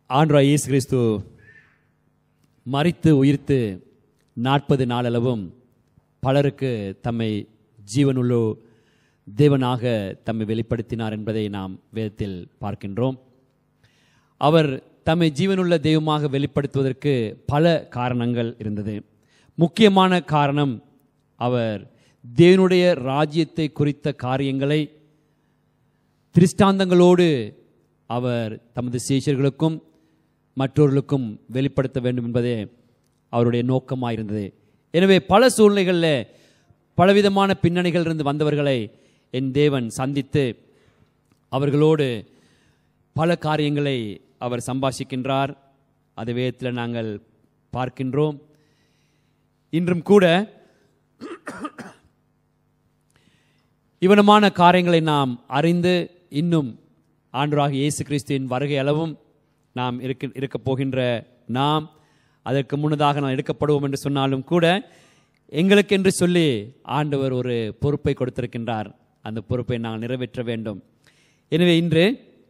ஆண்டவராய் இயேசு கிறிஸ்து மரித்து உயிர்த்து நாற்பது நாளளவும் பலருக்கு தம்மை ஜீவனுள்ளோ தேவனாக தம்மை வெளிப்படுத்தினார் என்பதை நாம் வேதத்தில் பார்க்கின்றோம் அவர் தம்மை ஜீவனுள்ள தெய்வமாக வெளிப்படுத்துவதற்கு பல காரணங்கள் இருந்தது முக்கியமான காரணம் அவர் தேவனுடைய ராஜ்யத்தை குறித்த காரியங்களை திருஷ்டாந்தங்களோடு அவர் தமது சீஷர்களுக்கும் மற்றவர்களுக்கும் வெளிப்படுத்த வேண்டும் என்பதே அவருடைய நோக்கமாயிருந்தது எனவே பல சூழ்நிலைகளில் பலவிதமான பின்னணிகள் இருந்து வந்தவர்களை என் தேவன் சந்தித்து அவர்களோடு பல காரியங்களை அவர் சம்பாஷிக்கின்றார் அது வேதத்தில் நாங்கள் பார்க்கின்றோம் இன்றும் கூட இவனமான காரியங்களை நாம் அறிந்து இன்னும் ஆண்டராக இயேசு கிறிஸ்துவின் வருகை அளவும் நாம் இருக்க இருக்க போகின்ற நாம் அதற்கு முன்னதாக நாம் எடுக்கப்படுவோம் என்று சொன்னாலும் கூட எங்களுக்கு என்று சொல்லி ஆண்டவர் ஒரு பொறுப்பை கொடுத்திருக்கின்றார் அந்த பொறுப்பை நாங்கள் நிறைவேற்ற வேண்டும் எனவே இன்று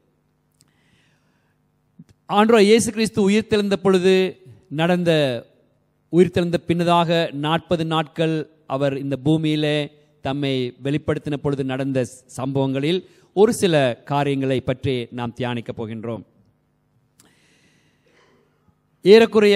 ஆண்டவர் இயேசு கிறிஸ்து உயிர்த்தெழுந்த பொழுது நடந்த உயிர்த்தெழுந்த பின்னதாக நாற்பது நாட்கள் அவர் இந்த பூமியிலே தம்மை வெளிப்படுத்தின பொழுது நடந்த சம்பவங்களில் ஒரு சில காரியங்களை பற்றி நாம் தியானிக்க போகின்றோம் ஏறக்குறைய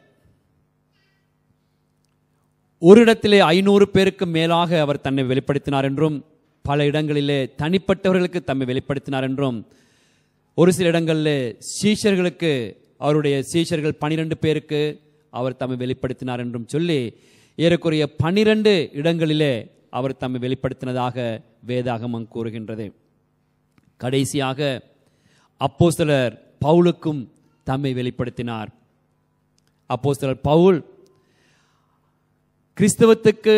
ஒரு இடத்திலே ஐநூறு பேருக்கு மேலாக அவர் தன்னை வெளிப்படுத்தினார் என்றும் பல இடங்களிலே தனிப்பட்டவர்களுக்கு தம்மை வெளிப்படுத்தினார் என்றும் ஒரு சில இடங்களில் சீஷர்களுக்கு அவருடைய சீஷர்கள் பனிரெண்டு பேருக்கு அவர் தம்மை வெளிப்படுத்தினார் என்றும் சொல்லி ஏறக்குறைய பனிரெண்டு இடங்களிலே அவர் தம்மை வெளிப்படுத்தினதாக வேதாகமம் கூறுகின்றது கடைசியாக அப்போஸ்தலர் பவுலுக்கும் தம்மை வெளிப்படுத்தினார் அப்போஸ்தலர் பவுல் கிறிஸ்தவத்துக்கு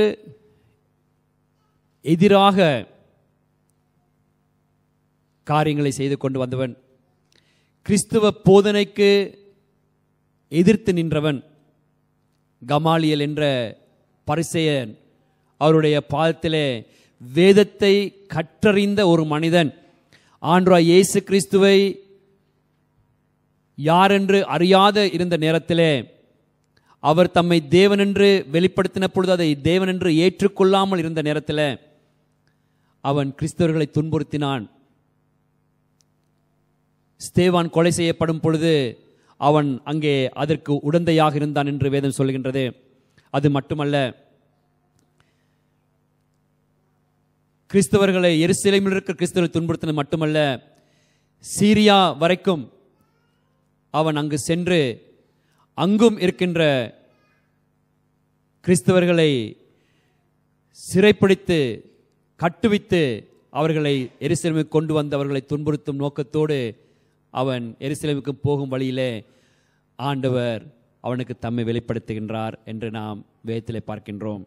எதிராக காரியங்களை செய்து கொண்டு வந்தவன் கிறிஸ்துவ போதனைக்கு எதிர்த்து நின்றவன் கமாலியல் என்ற பரிசெயன் அவருடைய பாதத்திலே வேதத்தை கற்றறிந்த ஒரு மனிதன் ஆண்ட்ரா இயேசு கிறிஸ்துவை யாரென்று அறியாத இருந்த நேரத்திலே அவர் தம்மை தேவனென்று வெளிப்படுத்தின பொழுது அதை தேவனென்று ஏற்றுக்கொள்ளாமல் இருந்த நேரத்தில் அவன் கிறிஸ்தவர்களை துன்புறுத்தினான் ஸ்தேவான் கொலை செய்யப்படும் பொழுது அவன் அங்கே அதற்கு உடந்தையாக இருந்தான் என்று வேதம் சொல்கின்றது அது மட்டுமல்ல கிறிஸ்தவர்களை எருசலேமில் இருக்கிற கிறிஸ்தவர்களை துன்புறுத்தினது மட்டுமல்ல சீரியா வரைக்கும் அவன் அங்கு சென்று அங்கும் இருக்கின்ற கிறிஸ்தவர்களை சிறைப்பிடித்து கட்டுவித்து அவர்களை எருசலேமுக்கு கொண்டு வந்து அவர்களை துன்புறுத்தும் நோக்கத்தோடு அவன் எருசலேமுக்கு போகும் வழியிலே ஆண்டவர் அவனுக்கு தம்மை வெளிப்படுத்துகின்றார் என்று நாம் வேதத்திலே பார்க்கின்றோம்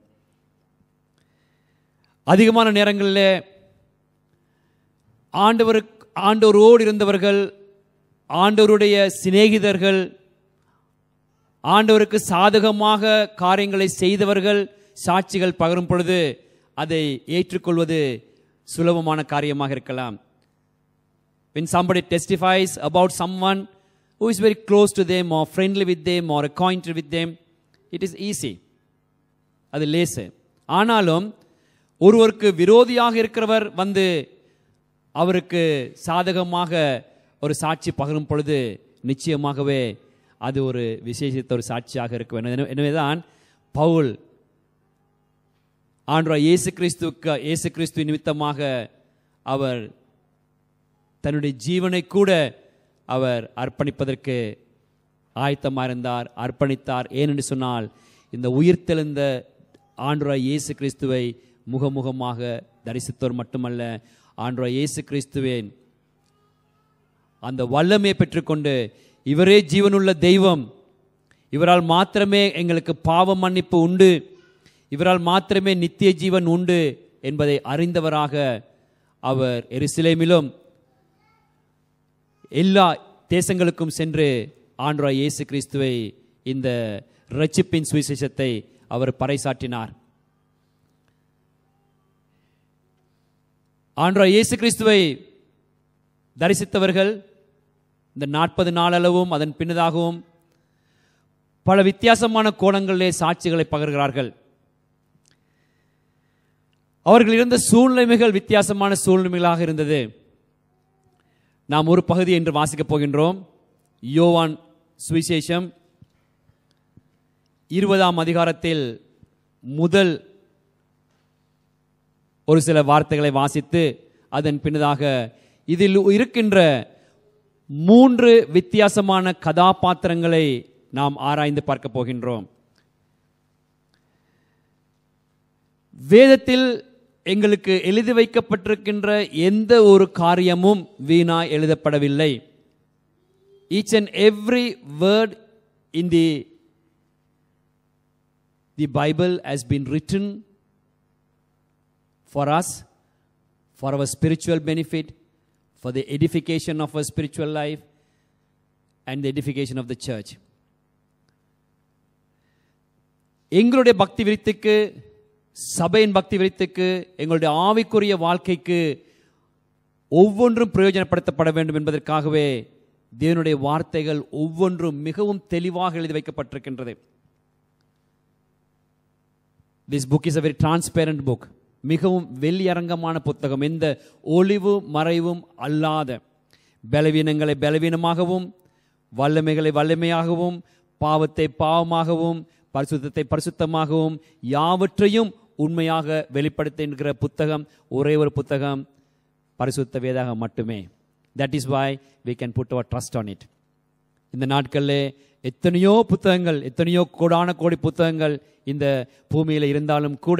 அதிகமான நேரங்களிலே ஆண்டவருக்கு ஆண்டவரோடு இருந்தவர்கள் ஆண்டவருடைய சிநேகிதர்கள் ஆண்டவருக்கு சாதகமாக காரியங்களை செய்தவர்கள் சாட்சிகள் பகரும் பொழுது அதை ஏற்றுக்கொள்வது சுலபமான காரியமாக இருக்கலாம் when somebody testifies about someone who is very close to them or friendly with them or acquainted with them it is easy அது லேசு ஆனாலும் ஒருவருக்கு விரோதியாக இருக்கிறவர் வந்து அவருக்கு சாதகமாக ஒரு சாட்சி பகரும் பொழுது நிச்சயமாகவே அது ஒரு விசேஷித்த ஒரு சாட்சியாக இருக்க வேண்டும் எனவேதான் பவுல் ஆண்டவராய் இயேசு கிறிஸ்துக்கு இயேசு கிறிஸ்து நிமித்தமாக அவர் தன்னுடைய ஜீவனை கூட அவர் அர்ப்பணிப்பதற்கு ஆயத்தமாக இருந்தார் அர்ப்பணித்தார் ஏனென்று சொன்னால் இந்த உயிர்த்தெழுந்த ஆண்டவராய் இயேசு கிறிஸ்துவை முகமுகமாக தரிசித்தோர் மட்டுமல்ல ஆண்டவராய் இயேசு கிறிஸ்துவேன் அந்த வல்லமையை பெற்றுக்கொண்டு இவரே ஜீவனுள்ள தெய்வம் இவரால் மாத்திரமே எங்களுக்கு பாவ மன்னிப்பு உண்டு இவரால் மாத்திரமே நித்திய ஜீவன் உண்டு என்பதை அறிந்தவராக அவர் எருசலேமிலும் எல்லா தேசங்களுக்கும் சென்று ஆண்ட்ரா இயேசு கிறிஸ்துவை இந்த ரட்சிப்பின் சுவிசேஷத்தை அவர் பறைசாற்றினார் ஆண்ட்ரா இயேசு கிறிஸ்துவை தரிசித்தவர்கள் இந்த நாற்பது நாளளவும் அதன் பின்னதாகவும் பல வித்தியாசமான கோணங்களிலே சாட்சிகளை பகர்கிறார்கள் அவர்கள் இருந்த சூழ்நிலைமைகள் வித்தியாசமான சூழ்நிலைகளாக இருந்தது நாம் ஒரு பகுதி என்று வாசிக்கப் போகின்றோம் யோவான் சுவிசேஷம் இருபதாம் அதிகாரத்தில் முதல் ஒரு சில வார்த்தைகளை வாசித்து அதன் பின்னதாக இதில் இருக்கின்ற மூன்று வித்தியாசமான கதாபாத்திரங்களை நாம் ஆராய்ந்து பார்க்க போகின்றோம் வேதத்தில் எங்களுக்கு எழுதி வைக்கப்பட்டிருக்கின்ற எந்த ஒரு காரியமும் வீணாய் எழுதப்படவில்லை each and every word in the the Bible has been written for us, for our spiritual benefit, for the edification of our spiritual life, and the edification of the church. எங்களுடைய பக்தி விருத்திக்கு சபையின் பக்தி விருத்திக்கு எங்களுடைய ஆவிக்குரிய வாழ்க்கைக்கு ஒவ்வொன்றும் பிரயோஜனப்படுத்தப்பட வேண்டும் என்பதற்காகவே தேவனுடைய வார்த்தைகள் ஒவ்வொன்றும் மிகவும் தெளிவாக எழுதி வைக்கப்பட்டிருக்கின்றது this book is a very transparent book மிகவும் வெளியரங்கமான புத்தகம் எந்த ஒளிவு மறைவும் அல்லாத பலவீனங்களை பலவீனமாகவும் வல்லமைகளை வல்லமையாகவும் பாவத்தை பாவமாகவும் பரிசுத்தத்தை பரிசுத்தமாகவும் யாவற்றையும் உண்மையாக வெளிப்படுத்துகின்ற புத்தகம் ஒரே ஒரு புத்தகம் பரிசுத்த வேதாகம் மட்டுமே that is why we can put our trust on it இந்த நாட்களில் எத்தனையோ புத்தகங்கள் எத்தனையோ கோடான கோடி புத்தகங்கள் இந்த பூமியில் இருந்தாலும் கூட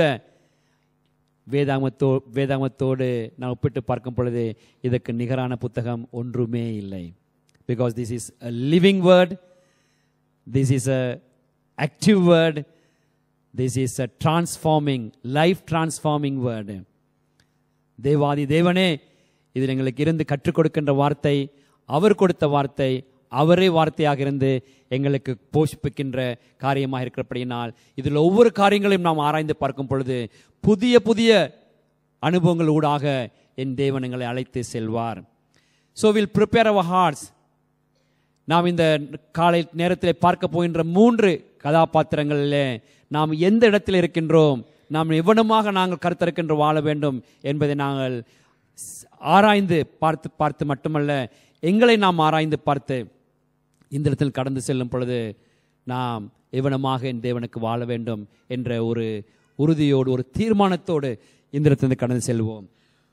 வேதாமத்தோ வேதாமத்தோடு நான் ஒப்பிட்டு பார்க்கும் பொழுது இதற்கு நிகரான புத்தகம் ஒன்றுமே இல்லை because this is a living word this is a active word this is a transforming life transforming word தேவாதி தேவனே இதில் எங்களுக்கு இருந்து கற்றுக் கொடுக்கின்ற வார்த்தை அவர் கொடுத்த வார்த்தை அவரே வார்த்தையாக இருந்து எங்களுக்கு போஷிப்பிக்கின்ற காரியமாக இருக்கிறபடியினால் இதில் ஒவ்வொரு காரியங்களையும் நாம் ஆராய்ந்து பார்க்கும் பொழுது புதிய புதிய அனுபவங்கள் ஊடாக என் தேவன் எங்களை அழைத்து செல்வார் so will prepare our hearts நாம் இந்த காலை நேரத்தில் பார்க்க போகின்ற மூன்று கதாபாத்திரங்களில் நாம் எந்த இடத்தில் இருக்கின்றோம் நாம் எவ்வளமாக நாங்கள் கருத்தருக்கின்ற வாழ வேண்டும் என்பதை நாங்கள் ஆராய்ந்து பார்த்து பார்த்து மட்டுமல்ல எங்களை நாம் ஆராய்ந்து பார்த்து இந்த இடத்தில் கடந்து செல்லும் பொழுது நாம் எவனமாக என் தேவனுக்கு வாழ வேண்டும் என்ற ஒரு உறுதியோடு ஒரு தீர்மானத்தோடு இந்த இடத்திலிருந்து கடந்து செல்வோம்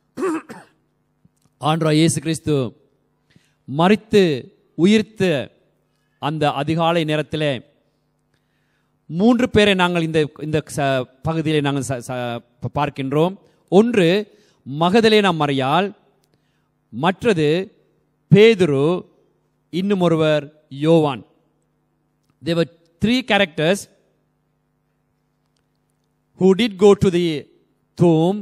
ஆண்ட்ரா இயேசு கிறிஸ்து மறித்து உயிர்த்து அந்த அதிகாலை நேரத்தில் மூன்று பேரை நாங்கள் இந்த இந்த பகுதியிலே நாங்கள் பார்க்கின்றோம் ஒன்று மகதலேனா மறையால் மற்றது பேதுரு இன்னும் ஒருவர் யோவான் தேவர் three characters who did go to the tomb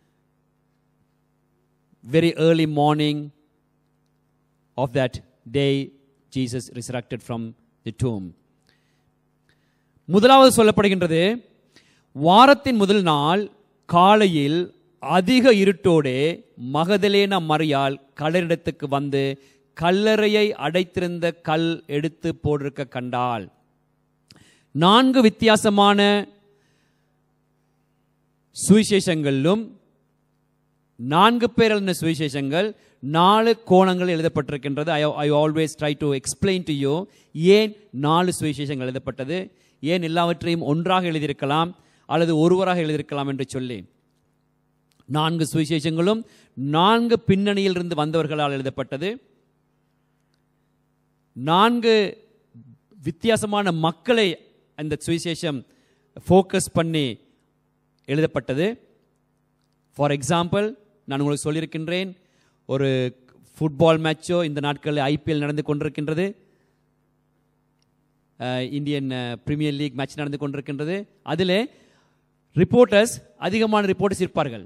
very early morning of that day Jesus resurrected from the tomb. முதலாவது சொல்லப்படுகின்றது வாரத்தின் முதல் நாள் காலையில் அதிக இருட்டோடே மகதலேன மறியால் கடலிடத்துக்கு வந்து கல்லறையை அடைத்திருந்த கல் எடுத்து போட்டிருக்க கண்டாள் நான்கு வித்தியாசமான சுவிசேஷங்களிலும் நான்கு பேர் எழுதின சுவிசேஷங்கள் நாலு கோணங்கள் எழுதப்பட்டிருக்கின்றது I I always try to explain to you ஏன் நாலு சுவிசேஷங்கள் எழுதப்பட்டது ஏன் எல்லாவற்றையும் ஒன்றாக எழுதியிருக்கலாம் அல்லது ஒருவராக எழுதியிருக்கலாம் என்று சொல்லி நான்கு சுவிசேஷங்களும் நான்கு பின்னணியில் இருந்து வந்தவர்களால் எழுதப்பட்டது நான்கு வித்தியாசமான மக்களை அந்த சுவிசேஷம் ஃபோக்கஸ் பண்ணி எழுதப்பட்டது ஃபார் எக்ஸாம்பிள் நான் உங்களுக்கு சொல்லியிருக்கின்றேன் ஒரு ஃபுட்பால் மேட்சோ இந்த நாட்களில் ஐபிஎல் நடந்து கொண்டிருக்கின்றது இந்தியன் பிரீமியர் லீக் மேட்ச் நடந்து கொண்டிருக்கின்றது அதில் ரிப்போர்ட்டர்ஸ் அதிகமான ரிப்போர்ட்டர்ஸ் இருப்பார்கள்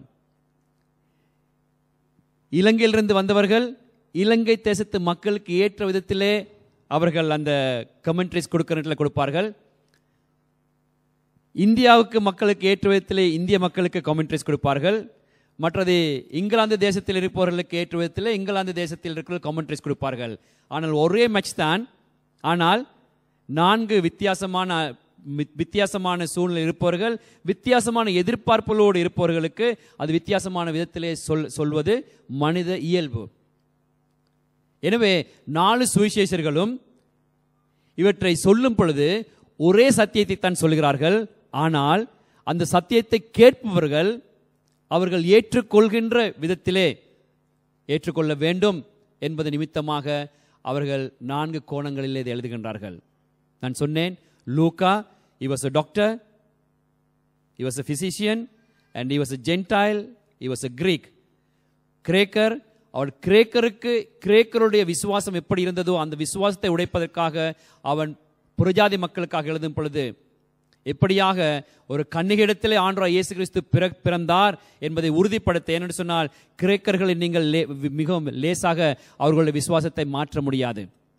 இலங்கையிலிருந்து வந்தவர்கள் இலங்கை தேசத்து மக்களுக்கு ஏற்ற விதத்திலே அவர்கள் அந்த கமெண்ட்ரிஸ் கொடுக்கிற கொடுப்பார்கள் இந்தியாவுக்கு மக்களுக்கு ஏற்ற விதத்திலே இந்திய மக்களுக்கு கமெண்ட்ரிஸ் கொடுப்பார்கள் மற்றது இங்கிலாந்து தேசத்தில் இருப்பவர்களுக்கு ஏற்ற விதத்தில் இங்கிலாந்து தேசத்தில் இருக்கிற கமெண்ட்ரிஸ் கொடுப்பார்கள் ஆனால் ஒரே மேட்ச் தான் ஆனால் நான்கு வித்தியாசமான வி- வித்தியாசமான சூழ்நிலை இருப்பவர்கள் வித்தியாசமான எதிர்பார்ப்புகளோடு இருப்பவர்களுக்கு அது வித்தியாசமான விதத்திலே சொல் சொல்வது மனித இயல்பு எனவே நாலு சுவிசேஷர்களும் இவற்றை சொல்லும் பொழுது ஒரே சத்தியத்தை தான் சொல்கிறார்கள் ஆனால் அந்த சத்தியத்தை கேட்பவர்கள் அவர்கள் ஏற்றுக்கொள்கின்ற விதத்திலே ஏற்றுக்கொள்ள வேண்டும் என்பது நிமித்தமாக அவர்கள் நான்கு கோணங்களில் இதை எழுதுகின்றார்கள் நான் சொன்னேன் லூகா he was a doctor he was a physician and he was a gentile he was a greek கிரேக்கர் அவர் கிரேக்கருக்கு கிரேக்கருடைய விசுவாசம் எப்படி இருந்ததோ அந்த விசுவாசத்தை உடைப்பதற்காக அவன் புரஜாதி மக்களுக்காக எழுதும் பொழுது எப்படியாக ஒரு கன்னிகையிடத்திலே ஆண்டவராய் இயேசு கிறிஸ்து பிற பிறந்தார் என்பதை உறுதிப்படுத்த ஏனென்று சொன்னால் கிரேக்கர்களை நீங்கள் லே- மிகவும் லேசாக அவர்களுடைய விசுவாசத்தை மாற்ற முடியாது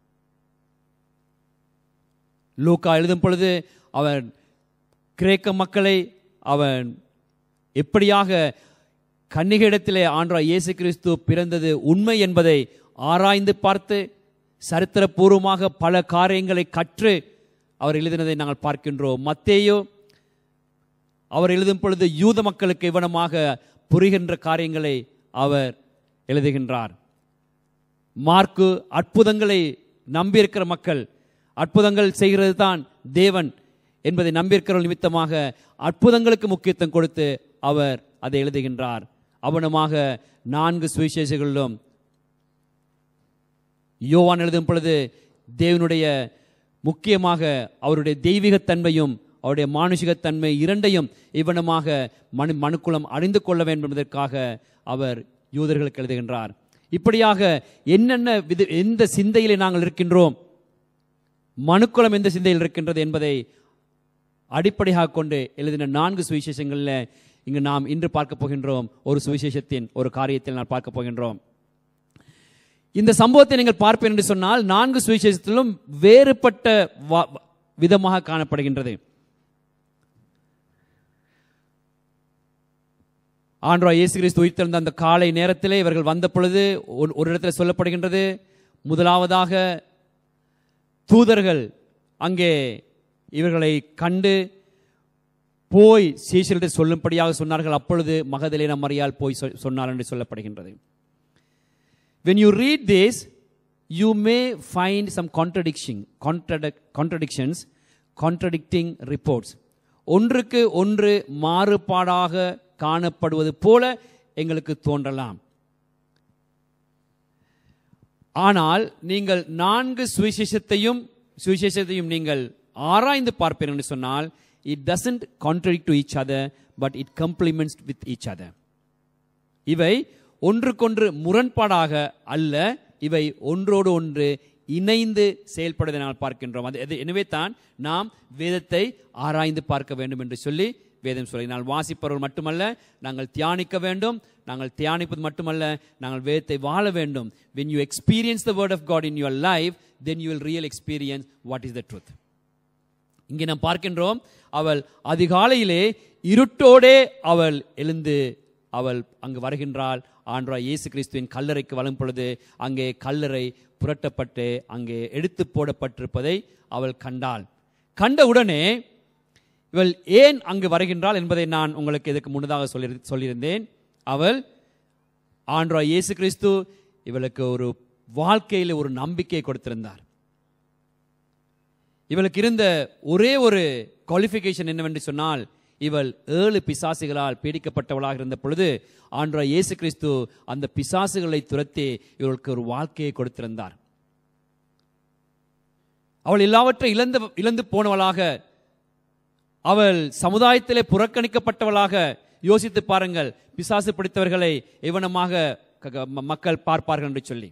லூக்கா எழுதும் பொழுது அவன் கிரேக்க மக்களை அவன் எப்படியாக கன்னிகையிடத்திலே ஆண்டவராய் இயேசு கிறிஸ்து பிறந்தது உண்மை என்பதை ஆராய்ந்து பார்த்து சரித்திரபூர்வமாக பல காரியங்களை கற்று அவர் எழுதினதை நாங்கள் பார்க்கின்றோம் மத்தேயோ அவர் எழுதும் பொழுது யூத மக்களுக்கு இவனமாக புரிகின்ற காரியங்களை அவர் எழுதுகின்றார் மார்க்கு அற்புதங்களை நம்பியிருக்கிற மக்கள் அற்புதங்கள் செய்கிறது தான் தேவன் என்பதை நம்பியிருக்கிற நிமித்தமாக அற்புதங்களுக்கு முக்கியத்துவம் கொடுத்து அவர் அதை எழுதுகின்றார் அவனமாக நான்கு சுவிசேஷங்களிலும் யோவான் எழுதும் பொழுது தேவனுடைய முக்கியமாக அவருடைய தெய்வீகத்தன்மையும் அவருடைய மானுஷிகத்தன்மை இரண்டையும் இவனமாக மனு மனுக்குலம் அறிந்து கொள்ள வேண்டும் என்பதற்காக அவர் யூதர்களுக்கு எழுதுகின்றார் இப்படியாக என்னென்ன வித எந்த சிந்தையிலே நாங்கள் இருக்கின்றோம் மனுக்குலம் எந்த சிந்தையில் இருக்கின்றது என்பதை அடிப்படையாக கொண்டு எழுதின நான்கு சுவிசேஷங்களில் இங்கு நாம் இன்று பார்க்க போகின்றோம் ஒரு சுவிசேஷத்தின் ஒரு காரியத்தில் நான் பார்க்க போகின்றோம் இந்த சம்பவத்தை நீங்கள் பார்ப்பேன் என்று சொன்னால் நான்கு சுவிசேஷத்திலும் வேறுபட்ட வா- விதமாக காணப்படுகின்றது ஆண்டவா இயேசு கிறிஸ்து உயிர்த்தெழுந்த அந்த காலை நேரத்திலே இவர்கள் வந்த பொழுது ஒரு ஒரு இடத்துல சொல்லப்படுகின்றது முதலாவதாக தூதர்கள் அங்கே இவர்களை கண்டு போய் சீசரிடம் சொல்லும்படியாக சொன்னார்கள் அப்பொழுது மகதலேன மரியாள் போய் சொ- சொன்னார் என்று சொல்லப்படுகின்றது when you read this you may find some contradiction contradic- contradictions contradicting reports ஒன்றுக்கு ஒன்று மாறுபாடாக காணப்படுவது போல எங்களுக்கு தோன்றலாம் ஆனால் நீங்கள் நான்கு சுவிசேஷத்தையும் சுவிசேஷத்தையும் நீங்கள் ஆராய்ந்து பார்ப்பீர்கள் என்று சொன்னால் it doesn't contradict to each other but it compliments with each other இவை ஒன்றுக்கொன்று முரண்பாடாக அல்ல இவை ஒன்றோடு ஒன்று இணைந்து செயல்படுவதை நாங்கள் பார்க்கின்றோம் அது அது- எனவே தான் நாம் வேதத்தை ஆராய்ந்து பார்க்க வேண்டும் என்று சொல்லி வேதம் சொல்லி நான் வாசிப்பவர்கள் மட்டுமல்ல நாங்கள் தியானிக்க வேண்டும் நாங்கள் தியானிப்பது மட்டுமல்ல நாங்கள் வேதத்தை வாழ வேண்டும் when you experience the word of god in your life then you will real experience what is the truth இங்கே நாம் பார்க்கின்றோம் அவள் அதிகாலையிலே இருட்டோடே அவள் எழுந்து அவள் அங்கு வருகின்றாள் ஆண்டவராய் இயேசு கிறிஸ்துவின் கல்லறைக்கு வரும் பொழுது அங்கே கல்லறை புரட்டப்பட்டு அங்கே எடுத்து போடப்பட்டிருப்பதை அவள் கண்டாள் கண்ட உடனே இவள் ஏன் அங்கு வருகின்றாள் என்பதை நான் உங்களுக்கு இதுக்கு முன்னதாக சொல்லி சொல்லியிருந்தேன் அவள் ஆண்டவராய் இயேசு கிறிஸ்து இவளுக்கு ஒரு வாழ்க்கையில் ஒரு நம்பிக்கை கொடுத்திருந்தார் இவளுக்கு இருந்த ஒரே ஒரு குவாலிஃபிகேஷன் என்னவென்று சொன்னால் இவள் ஏழு பிசாசுகளால் பீடிக்கப்பட்டவளாக இருந்த பொழுது ஆண்டவராய் இயேசு கிறிஸ்து அந்த பிசாசுகளை துரத்தி இவளுக்கு ஒரு வாழ்க்கையை கொடுத்திருந்தார் அவள் எல்லாவற்றை இழந்து இழந்து போனவளாக அவள் சமுதாயத்திலே புறக்கணிக்கப்பட்டவளாக யோசித்து பாருங்கள் பிசாசு பிடித்தவர்களை எவனமாக க- க- ம- மக்கள் பார்ப்பார்கள் என்று சொல்லி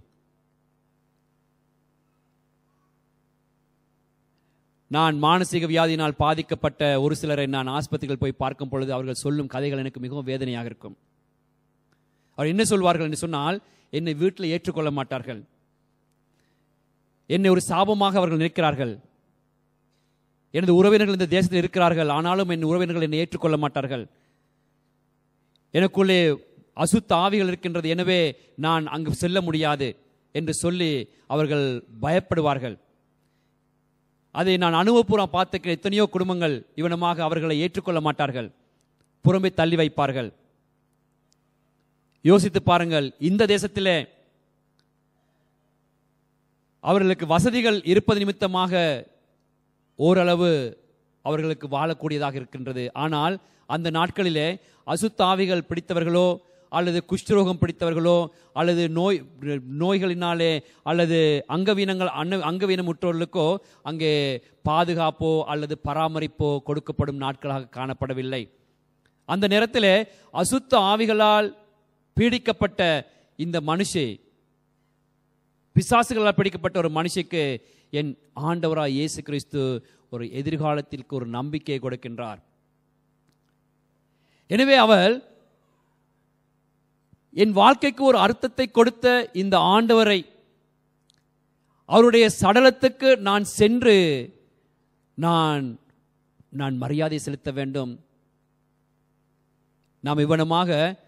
நான் மானசீக வியாதியினால் பாதிக்கப்பட்ட ஒரு சிலரை நான் ஆஸ்பத்திரிகள் போய் பார்க்கும் பொழுது அவர்கள் சொல்லும் கதைகள் எனக்கு மிகவும் வேதனையாக இருக்கும் அவர் என்ன சொல்வார்கள் என்று சொன்னால் என்னை வீட்டில் ஏற்றுக்கொள்ள மாட்டார்கள் என்னை ஒரு சாபமாக அவர்கள் நினைக்கிறார்கள் எனது உறவினர்கள் இந்த தேசத்தில் இருக்கிறார்கள் ஆனாலும் என் உறவினர்கள் என்னை ஏற்றுக்கொள்ள மாட்டார்கள் எனக்குள்ளே அசுத்த ஆவிகள் இருக்கின்றது எனவே நான் அங்கு செல்ல முடியாது என்று சொல்லி அவர்கள் பயப்படுவார்கள் அதை நான் அனுபவபூர்வம் பார்த்த எத்தனையோ குடும்பங்கள் இவனமாக அவர்களை ஏற்றுக்கொள்ள மாட்டார்கள் புறம்பே தள்ளி வைப்பார்கள் யோசித்து பாருங்கள் இந்த தேசத்திலே அவர்களுக்கு வசதிகள் இருப்பது நிமித்தமாக ஓரளவு அவர்களுக்கு வாழக்கூடியதாக இருக்கின்றது ஆனால் அந்த நாட்களிலே அசுத்தாவிகள் பிடித்தவர்களோ அல்லது குஷ்டரோகம் பிடித்தவர்களோ அல்லது நோய் நோய்களினாலே அல்லது அங்கவீனங்கள் அன்ன அங்கவீனம் உற்றவர்களுக்கோ அங்கே பாதுகாப்போ அல்லது பராமரிப்போ கொடுக்கப்படும் நாட்களாக காணப்படவில்லை அந்த நேரத்திலே அசுத்த ஆவிகளால் பீடிக்கப்பட்ட இந்த மனுஷி பிசாசுகளால் பிடிக்கப்பட்ட ஒரு மனுஷிக்கு என் ஆண்டவராய் இயேசு கிறிஸ்து ஒரு எதிர்காலத்திற்கு ஒரு நம்பிக்கையை கொடுக்கின்றார் எனவே அவள் என் வாழ்க்கைக்கு ஒரு அர்த்தத்தை கொடுத்த இந்த ஆண்டவரை அவருடைய சடலத்துக்கு நான் சென்று நான் நான் மரியாதை செலுத்த வேண்டும் நாம் இவனமாக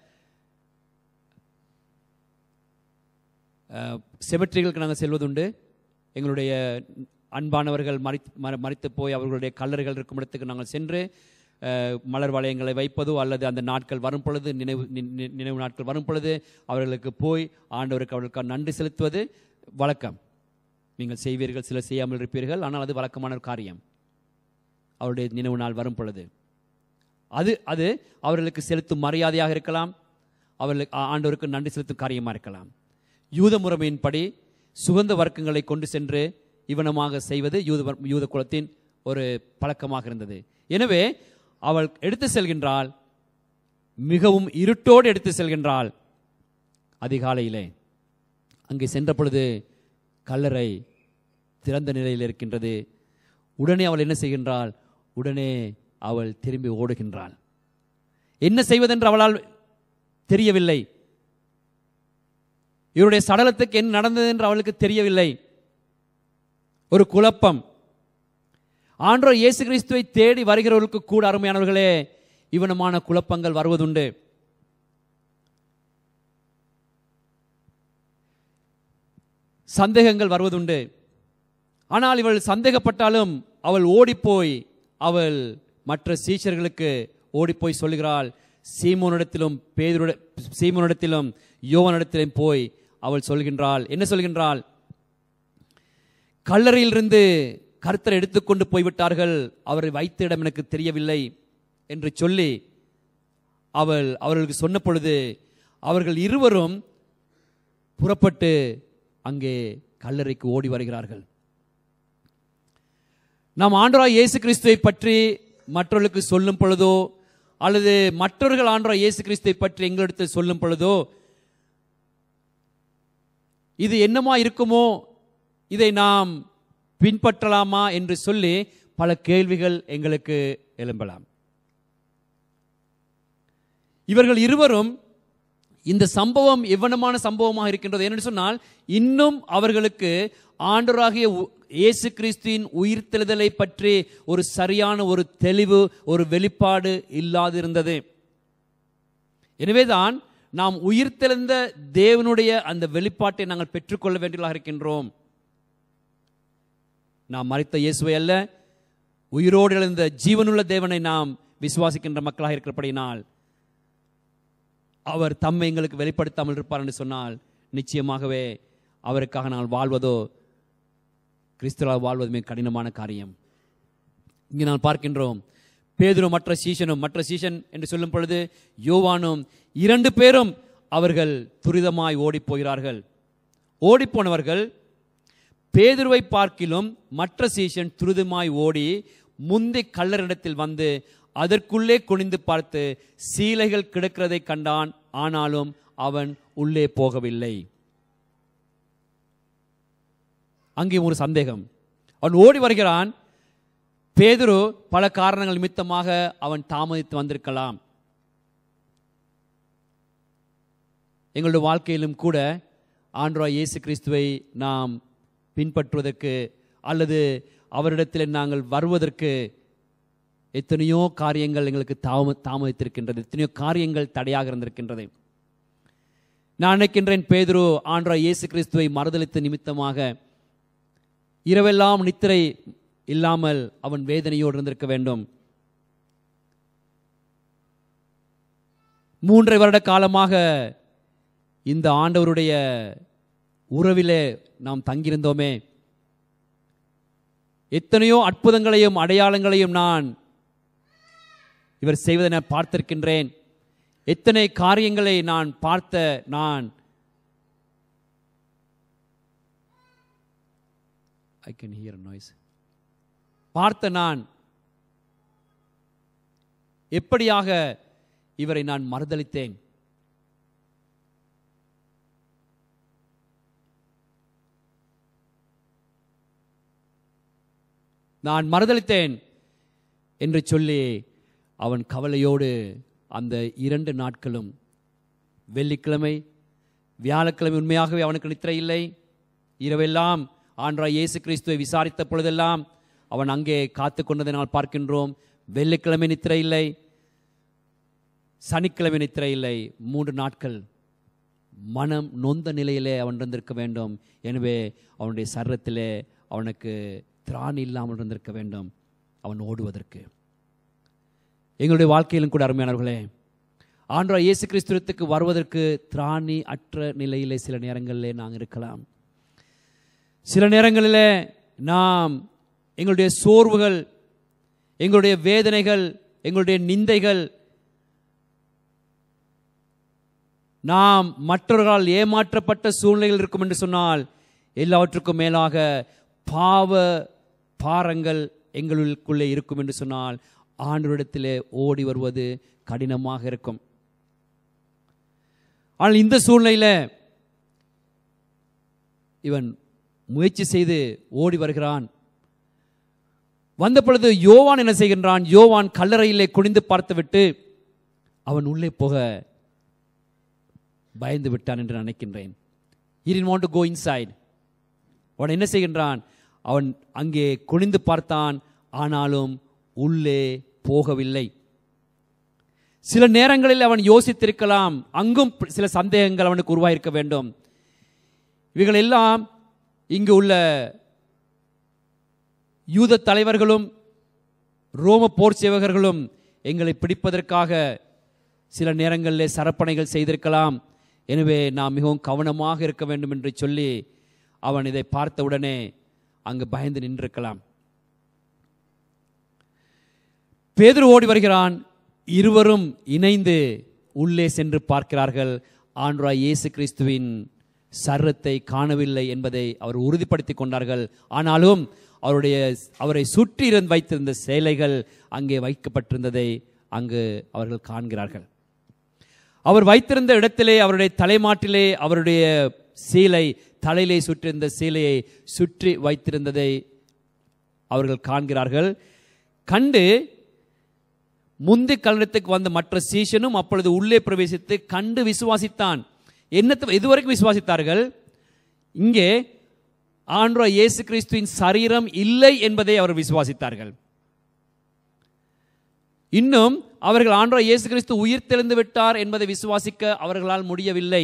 செமெட்ரிகளுக்கு நாங்கள் செல்வதுண்டு எங்களுடைய அன்பானவர்கள் மறி மர- மரித்து போய் அவர்களுடைய கல்லறைகள் இருக்கும் இடத்துக்கு நாங்கள் சென்று அஹ், மலர் வளையங்களை வைப்பதோ அல்லது அந்த நாட்கள் வரும் பொழுது நினைவு நி- நி- நினைவு நாட்கள் வரும் பொழுது அவர்களுக்கு போய் ஆண்டவருக்கு அவர்களுக்கு நன்றி செலுத்துவது வழக்கம் நீங்கள் செய்வீர்கள் சிலர் செய்யாமல் இருப்பீர்கள் ஆனால் அது வழக்கமான ஒரு காரியம் அவருடைய நினைவு நாள் வரும் பொழுது அது அது அவர்களுக்கு செலுத்தும் மரியாதையாக இருக்கலாம் அவர்களுக்கு ஆ- ஆண்டவருக்கு நன்றி செலுத்தும் காரியமாக இருக்கலாம் யூத முறைமையின்படி சுகந்த வர்க்கங்களை கொண்டு சென்று இவனமாக செய்வது யூத வர்- யூத குலத்தின் ஒரு பழக்கமாக இருந்தது எனவே அவள் எடுத்து செல்கின்றாள் மிகவும் இருட்டோடு எடுத்து செல்கின்றாள் அதிகாலையிலே அங்கே சென்ற பொழுது கல்லறை திறந்த நிலையில் இருக்கின்றது உடனே அவள் என்ன செய்கின்றாள் உடனே அவள் திரும்பி ஓடுகின்றாள் என்ன செய்வதென்று அவளால் தெரியவில்லை இவருடைய சடலத்துக்கு என்ன நடந்தது என்று அவளுக்கு தெரியவில்லை ஒரு குழப்பம் ஆண்டவர் இயேசு கிறிஸ்துவை தேடி வருகிறவர்களுக்கு கூட அருமையானவர்களே இவனமான குழப்பங்கள் வருவதுண்டு சந்தேகங்கள் வருவதுண்டு ஆனால் இவள் சந்தேகப்பட்டாலும் அவள் ஓடிப்போய் அவள் மற்ற சீஷர்களுக்கு ஓடிப்போய் சொல்லுகிறாள் சீமோனிடத்திலும் பேதுருட சீமோனிடத்திலும் யோவனிடத்திலும் போய் அவள் சொல்கின்றாள் என்ன சொல்கின்றாள் கல்லறையிலிருந்து கர்த்தரை எடுத்துக்கொண்டு போய்விட்டார்கள் அவரை வைத்த இடம் எனக்கு தெரியவில்லை என்று சொல்லி அவள் அவர்களுக்கு சொன்ன பொழுது அவர்கள் இருவரும் புறப்பட்டு அங்கே கல்லறைக்கு ஓடி வருகிறார்கள் நாம் ஆண்டவராய் இயேசு கிறிஸ்துவை பற்றி மற்றவர்களுக்கு சொல்லும் பொழுதோ அல்லது மற்றவர்கள் ஆண்டவராய் இயேசு கிறிஸ்துவை பற்றி எங்களிடத்தில் சொல்லும் பொழுதோ இது என்னமா இருக்குமோ இதை நாம் பின்பற்றலாமா என்று சொல்லி பல கேள்விகள் எங்களுக்கு எழும்பலாம் இவர்கள் இருவரும் இந்த சம்பவம் எவ்வளமான சம்பவமாக இருக்கின்றது என்று சொன்னால் இன்னும் அவர்களுக்கு ஆண்டவராகிய உ- இயேசு கிறிஸ்துவின் உயிர்த்தெழுதலை பற்றி ஒரு சரியான ஒரு தெளிவு ஒரு வெளிப்பாடு இல்லாதிருந்தது எனவேதான் நாம் உயிர்த்தெழுந்த தேவனுடைய அந்த வெளிப்பாட்டை நாங்கள் பெற்றுக்கொள்ள வேண்டியதாக இருக்கின்றோம் நாம் மறித்த இயேசுவை அல்ல உயிரோடு எழுந்த ஜீவனுள்ள தேவனை நாம் விசுவாசிக்கின்ற மக்களாக இருக்கிறபடினால் அவர் தம்மை எங்களுக்கு வெளிப்படுத்தாமல் இருப்பார் என்று சொன்னால் நிச்சயமாகவே அவருக்காக நாங்கள் வாழ்வதோ கிறிஸ்துவாக வாழ்வது மிக கடினமான காரியம் இங்கே நான் பார்க்கின்றோம் பேதுரும் மற்ற சீஷனும் மற்ற சீஷன் என்று சொல்லும் பொழுது யோவானும் இரண்டு பேரும் அவர்கள் துரிதமாய் ஓடிப் போகிறார்கள் ஓடிப்போனவர்கள் பேதுருவை பார்க்கிலும் மற்ற சீஷன் துரிதமாய் ஓடி முந்தி கல்லறிடத்தில் வந்து அதற்குள்ளே குனிந்து பார்த்து சீலைகள் கிடக்கிறதை கண்டான் ஆனாலும் அவன் உள்ளே போகவில்லை அங்கே ஒரு சந்தேகம் அவன் ஓடி வருகிறான் பேதுரு பல காரணங்கள் நிமித்தமாக அவன் தாமதித்து வந்திருக்கலாம் எங்களுடைய வாழ்க்கையிலும் கூட ஆண்டவராய் இயேசு கிறிஸ்துவை நாம் பின்பற்றுவதற்கு அல்லது அவரிடத்தில் நாங்கள் வருவதற்கு எத்தனையோ காரியங்கள் எங்களுக்கு தாம தாமதித்திருக்கின்றது எத்தனையோ காரியங்கள் தடையாக இருந்திருக்கின்றது நான் நினைக்கின்றேன் பேதுரு ஆண்டா இயேசு கிறிஸ்துவை மறுதளித்த நிமித்தமாக இரவெல்லாம் நித்திரை இல்லாமல் அவன் வேதனையோடு இருந்திருக்க வேண்டும் மூன்றரை வருட காலமாக இந்த ஆண்டவருடைய உறவிலே நாம் தங்கியிருந்தோமே எத்தனையோ அற்புதங்களையும் அடையாளங்களையும் நான் இவர் செய்வதை நான் பார்த்திருக்கின்றேன் எத்தனை காரியங்களை நான் பார்த்த நான் ஐ கேன் ஹியர் நாய்ஸ் பார்த்த நான் எப்படியாக இவரை நான் மறுதளித்தேன் நான் மறுதளித்தேன் என்று சொல்லி அவன் கவலையோடு அந்த இரண்டு நாட்களும் வெள்ளிக்கிழமை வியாழக்கிழமை உண்மையாகவே அவனுக்கு நித்திரை இல்லை இரவெல்லாம் ஆண்டா இயேசு கிறிஸ்துவை விசாரித்த பொழுதெல்லாம் அவன் அங்கே காத்து கொண்டதனால் பார்க்கின்றோம் வெள்ளிக்கிழமை நித்திரை இல்லை சனிக்கிழமை நித்திரை இல்லை மூன்று நாட்கள் மனம் நொந்த நிலையிலே அவன் இருந்திருக்க வேண்டும் எனவே அவனுடைய சரீரத்திலே அவனுக்கு திராணி இல்லாமல் இருந்திருக்க வேண்டும் அவன் ஓடுவதற்கு எங்களுடைய வாழ்க்கையிலும் கூட அருமையானவர்களே ஆண்டா இயேசு கிறிஸ்துவத்துக்கு வருவதற்கு திராணி அற்ற நிலையிலே சில நேரங்களிலே நாங்கள் இருக்கலாம் சில நேரங்களிலே நாம் எங்களுடைய சோர்வுகள் எங்களுடைய வேதனைகள் எங்களுடைய நிந்தைகள் நாம் மற்றவர்களால் ஏமாற்றப்பட்ட சூழ்நிலைகள் இருக்கும் என்று சொன்னால் எல்லாவற்றுக்கும் மேலாக பாவ பாரங்கள் எங்களுக்குள்ளே இருக்கும் என்று சொன்னால் ஆண்டவரிடத்திலே ஓடி வருவது கடினமாக இருக்கும் ஆனால் இந்த சூழ்நிலையில் இவன் முயற்சி செய்து ஓடி வருகிறான் வந்த பொழுது யோவான் என்ன செய்கின்றான் யோவான் கல்லறையிலே குனிந்து பார்த்துவிட்டு அவன் உள்ளே போக பயந்து விட்டான் என்று நினைக்கின்றேன் he didn't want to go inside அவன் என்ன செய்கின்றான் அவன் அங்கே குனிந்து பார்த்தான் ஆனாலும் உள்ளே போகவில்லை சில நேரங்களில் அவன் யோசித்திருக்கலாம் அங்கும் சில சந்தேகங்கள் அவனுக்கு உருவாயிருக்க வேண்டும் இவைகள் எல்லாம் இங்கு உள்ள யூத தலைவர்களும் ரோம போர் சேவகர்களும் எங்களை பிடிப்பதற்காக சில நேரங்களிலே சரப்பணைகள் செய்திருக்கலாம் எனவே நாம் மிகவும் கவனமாக இருக்க வேண்டும் என்று சொல்லி அவன் இதை பார்த்தவுடனே அங்கு பயந்து நின்றிருக்கலாம் பேதுரு ஓடி வருகிறான் இருவரும் இணைந்து உள்ளே சென்று பார்க்கிறார்கள் ஆண்ட்ரா இயேசு கிறிஸ்துவின் சர்ரத்தை காணவில்லை என்பதை அவர் உறுதிப்படுத்திக் கொண்டார்கள் ஆனாலும் அவருடைய அவரை சுற்றி இருந்து வைத்திருந்த சேலைகள் அங்கே வைக்கப்பட்டிருந்ததை அங்கு அவர்கள் காண்கிறார்கள் அவர் வைத்திருந்த இடத்திலே அவருடைய தலைமாட்டிலே அவருடைய சீலை தலையிலே சுற்றிருந்த சீலையை சுற்றி வைத்திருந்ததை அவர்கள் காண்கிறார்கள் கண்டு முந்தி கல்லிடத்துக்கு வந்த மற்ற சீஷனும் அப்பொழுது உள்ளே பிரவேசித்து கண்டு விசுவாசித்தான் என்னத்தை இதுவரைக்கும் விசுவாசித்தார்கள் இங்கே ஆண்ட்ரா இயேசு கிறிஸ்துவின் சரீரம் இல்லை என்பதை அவர் விசுவாசித்தார்கள் இன்னும் அவர்கள் ஆண்டோ இயேசு கிறிஸ்து உயிர் தெளிந்து விட்டார் என்பதை விசுவாசிக்க அவர்களால் முடியவில்லை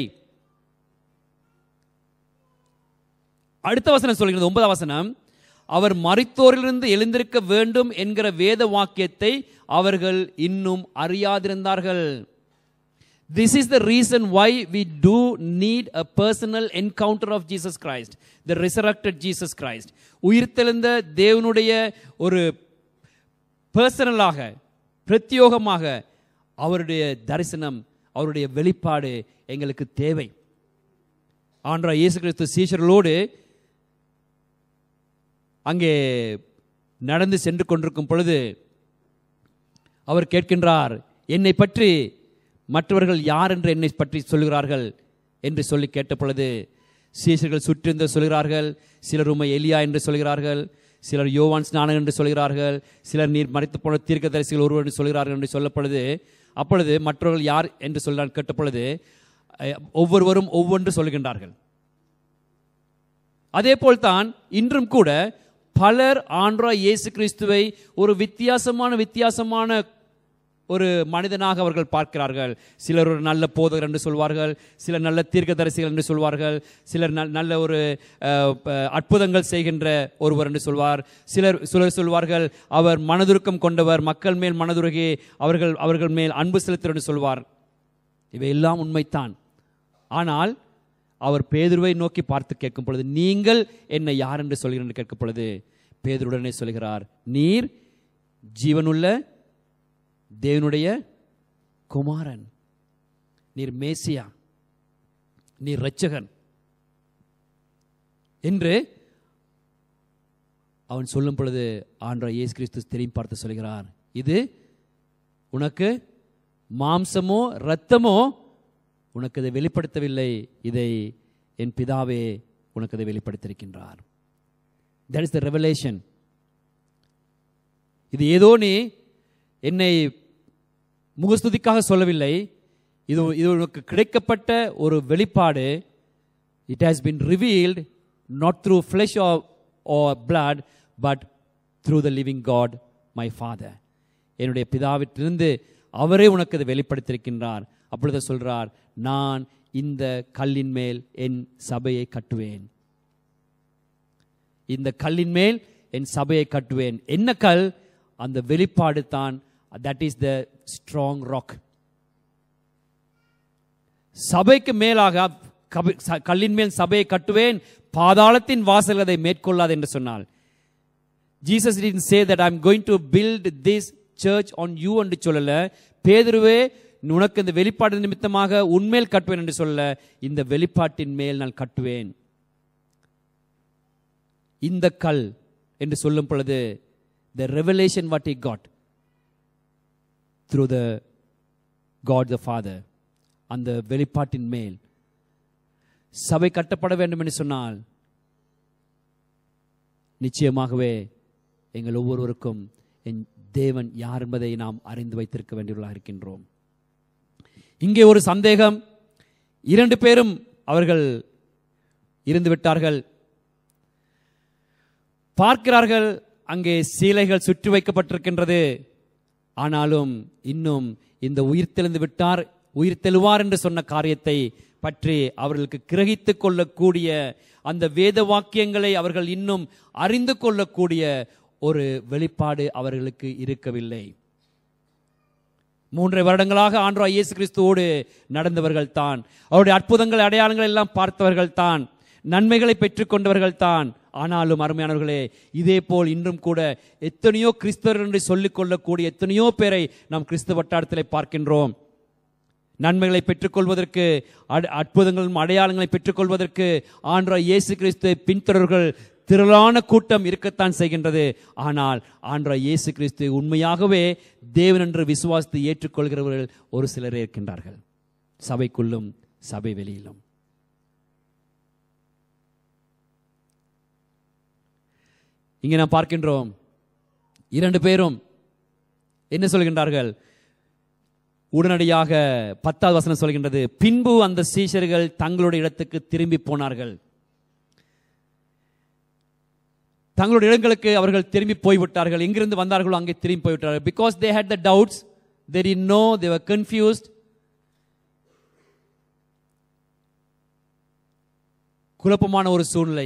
அடுத்த வசனம் சொல்கிறது ஒன்பதாம் வசனம் அவர் மரித்தோரிலிருந்து எழுந்திருக்க வேண்டும் என்கிற வேத வாக்கியத்தை அவர்கள் இன்னும் அறியாதிருந்தார்கள் This is the reason why we do need a personal encounter of Jesus Christ, the resurrected Jesus Christ. உயிர்த்தெழுந்த தேவனுடைய ஒரு பர்சனலாக பிரத்யோகமாக அவருடைய தரிசனம் அவருடைய வெளிப்பாடு எங்களுக்கு தேவை ஆண்டா இயேசு கிறிஸ்து சீஷர்களோடு அங்கே நடந்து சென்று கொண்டிருக்கும் பொழுது அவர் கேட்கின்றார் என்னை பற்றி மற்றவர்கள் யார் என்று என்னை பற்றி சொல்கிறார்கள் என்று சொல்லி கேட்ட பொழுது சீசர்கள் சுற்றிருந்து சொல்கிறார்கள் சிலர் உமை எலியா என்று சொல்கிறார்கள் சிலர் யோவான் ஸ்நானன் என்று சொல்கிறார்கள் சிலர் நீர் மறைத்து போன தீர்க்கதரிசிகள் ஒருவர் என்று சொல்கிறார்கள் என்று சொல்லப்பொழுது அப்பொழுது மற்றவர்கள் யார் என்று சொல்ல கேட்ட பொழுது அஹ், ஒவ்வொருவரும் ஒவ்வொன்று சொல்கின்றார்கள் அதே போல்தான் இன்றும் கூட பலர் ஆண்ட்ரா இயேசு கிறிஸ்துவை ஒரு வித்தியாசமான வித்தியாசமான ஒரு மனிதனாக அவர்கள் பார்க்கிறார்கள் சிலர் ஒரு நல்ல போதகர் என்று சொல்வார்கள் சிலர் நல்ல தீர்க்கதரிசிகள் என்று சொல்வார்கள் சிலர் நல்- நல்ல ஒரு அஹ், ப- அற்புதங்கள் செய்கின்ற ஒருவர் என்று சொல்வார் சிலர் சிலர் சொல்வார்கள் அவர் மனதுருக்கம் கொண்டவர் மக்கள் மேல் மனதுருகி அவர்கள் அவர்கள் மேல் அன்பு செலுத்துவர் என்று சொல்வார் இவையெல்லாம் உண்மைத்தான் ஆனால் அவர் பேதுருவை நோக்கி பார்த்து கேட்கும் பொழுது நீங்கள் என்னை யார் என்று சொல்கிறேன் என்று கேட்கும் பொழுது பேதுருடனே சொல்கிறார் நீர் ஜீவனுள்ள தேவனுடைய குமாரன் நீர் மேசியா நீர் இரட்சகன் என்று அவன் சொல்லும் பொழுது ஆண்டவர் இயேசு கிறிஸ்து திரும்பி பார்த்து சொல்கிறார் இது உனக்கு மாம்சமோ இரத்தமோ உனக்கு இதை வெளிப்படுத்தவில்லை இதை என் பிதாவே உனக்கு அதை வெளிப்படுத்தியிருக்கின்றார் தட் இஸ் த ரெவலேஷன் இது ஏதோ நீ என்னை முகஸ்துதிக்காக சொல்லவில்லை இது இது உனக்கு கிடைக்கப்பட்ட ஒரு வெளிப்பாடு it has been revealed not through flesh or, or blood but through the living God my father என்னுடைய பிதாவிட்டிருந்து அவரே உனக்கு அதை வெளிப்படுத்தியிருக்கின்றார் அப்பொழுது சொல்றார் நான் இந்த கல்லின் மேல் என் சபையை கட்டுவேன் இந்த கல்லின் மேல் என் சபையை கட்டுவேன் என்ன கல் அந்த வெளிப்பாடு தான் that is the strong rock சபைக்கு மேலாக கப- ச- கல்லின் மேல் சபையை கட்டுவேன் பாதாளத்தின் வாசல் அதை மேற்கொள்ளாது என்று சொன்னால் Jesus didn't say that I'm going to build this church on you என்று சொல்லல பேதுருவே உனக்கு இந்த வெளிப்பாடு நிமித்தமாக உன்மேல் கட்டுவேன் என்று சொல்ல இந்த வெளிப்பாட்டின் மேல் நான் கட்டுவேன் இந்த கல் என்று சொல்லும் பொழுது the revelation what he got through the God the Father அந்த வெளிப்பாட்டின் மேல் சபை கட்டப்பட வேண்டும் என்று சொன்னால் நிச்சயமாகவே எங்கள் ஒவ்வொருவருக்கும் என் தேவன் யார் என்பதை நாம் அறிந்து வைத்திருக்க வேண்டியவர்களாக இருக்கின்றோம் இங்கே ஒரு சந்தேகம் இரண்டு பேரும் அவர்கள் இருந்து விட்டார்கள் பார்க்கிறார்கள் அங்கே சீலைகள் சுற்றி வைக்கப்பட்டிருக்கின்றது ஆனாலும் இன்னும் இந்த உயிர் தெளிந்து விட்டார் உயிர் தெழுவார் என்று சொன்ன காரியத்தை பற்றி அவர்களுக்கு கிரகித்துக் கொள்ளக்கூடிய அந்த வேத வாக்கியங்களை அவர்கள் இன்னும் அறிந்து கொள்ளக்கூடிய ஒரு வெளிப்பாடு அவர்களுக்கு இருக்கவில்லை மூன்றரை வருடங்களாக ஆண்டவா இயேசு கிறிஸ்துவோடு நடந்தவர்கள் தான் அவருடைய அற்புதங்கள் அடையாளங்கள் எல்லாம் பார்த்தவர்கள் தான் நன்மைகளை பெற்றுக்கொண்டவர்கள் தான் ஆனாலும் அருமையானவர்களே இதே போல் இன்றும் கூட எத்தனையோ கிறிஸ்தவர் என்று சொல்லிக் கொள்ளக்கூடிய எத்தனையோ பேரை நாம் கிறிஸ்துவ வட்டாரத்திலே பார்க்கின்றோம் நன்மைகளை பெற்றுக்கொள்வதற்கு அட- அற்புதங்களும் அடையாளங்களை பெற்றுக்கொள்வதற்கு ஆண்டவா இயேசு கிறிஸ்துவை பின்தொடர்கள் திரளான கூட்டம் இருக்கத்தான் செய்கின்றது ஆனால் ஆண்டவா இயேசு கிறிஸ்து உண்மையாகவே தேவன் என்று விசுவாசித்து ஏற்றுக்கொள்கிறவர்கள் ஒரு சிலரே இருக்கின்றார்கள் சபைக்குள்ளும் சபை வெளியிலும் இங்கே நாம் பார்க்கின்றோம் இரண்டு பேரும் என்ன சொல்கின்றார்கள் உடனடியாக பத்தாவது வசனம் சொல்கின்றது பின்பு அந்த சீஷர்கள் தங்களுடைய இடத்துக்கு திரும்பி போனார்கள் தங்களுடைய இடங்களுக்கு அவர்கள் திரும்பி போய்விட்டார்கள் எங்கிருந்து வந்தார்களோ அங்கே திரும்பி போய்விட்டார்கள் because they had the doubts they didn't know they were confused குழப்பமான ஒரு சூழ்நிலை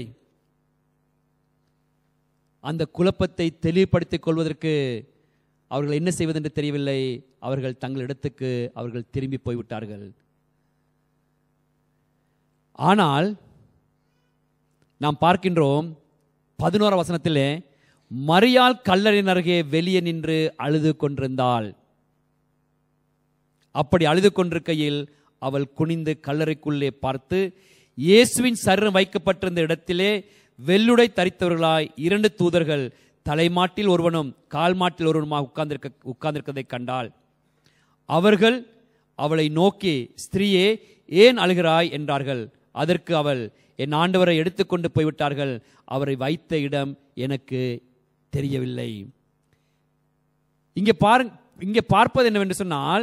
அந்த குழப்பத்தை தெளிவுபடுத்திக் கொள்வதற்கு அவர்கள் என்ன செய்வதென்று தெரியவில்லை அவர்கள் தங்கள் இடத்துக்கு அவர்கள் திரும்பி போய்விட்டார்கள் ஆனால் நாம் பார்க்கின்றோம் பதினோர வசனத்திலே மரியாள் கல்லறின் அருகே வெளியே நின்று அழுது கொண்டிருந்தாள் அப்படி அழுது கொண்டிருக்கையில் அவள் குனிந்து கல்லறைக்குள்ளே பார்த்து இயேசுவின் சரீரம் வைக்கப்பட்டிருந்த இடத்திலே வெள்ளுடை தரித்தவர்களாய் இரண்டு தூதர்கள் தலைமாட்டில் ஒருவனும் கால் மாட்டில் ஒருவனுமாக உட்கார்ந்திருக்க உட்கார்ந்திருக்கதை கண்டாள் அவர்கள் அவளை நோக்கி ஸ்திரீயே ஏன் அழுகிறாய் என்றார்கள் அதற்கு அவள் என் ஆண்டவரை எடுத்துக்கொண்டு போய்விட்டார்கள் அவரை வைத்த இடம் எனக்கு தெரியவில்லை இங்கே பாருங்க இங்கே பார்ப்பது என்னவென்று சொன்னால்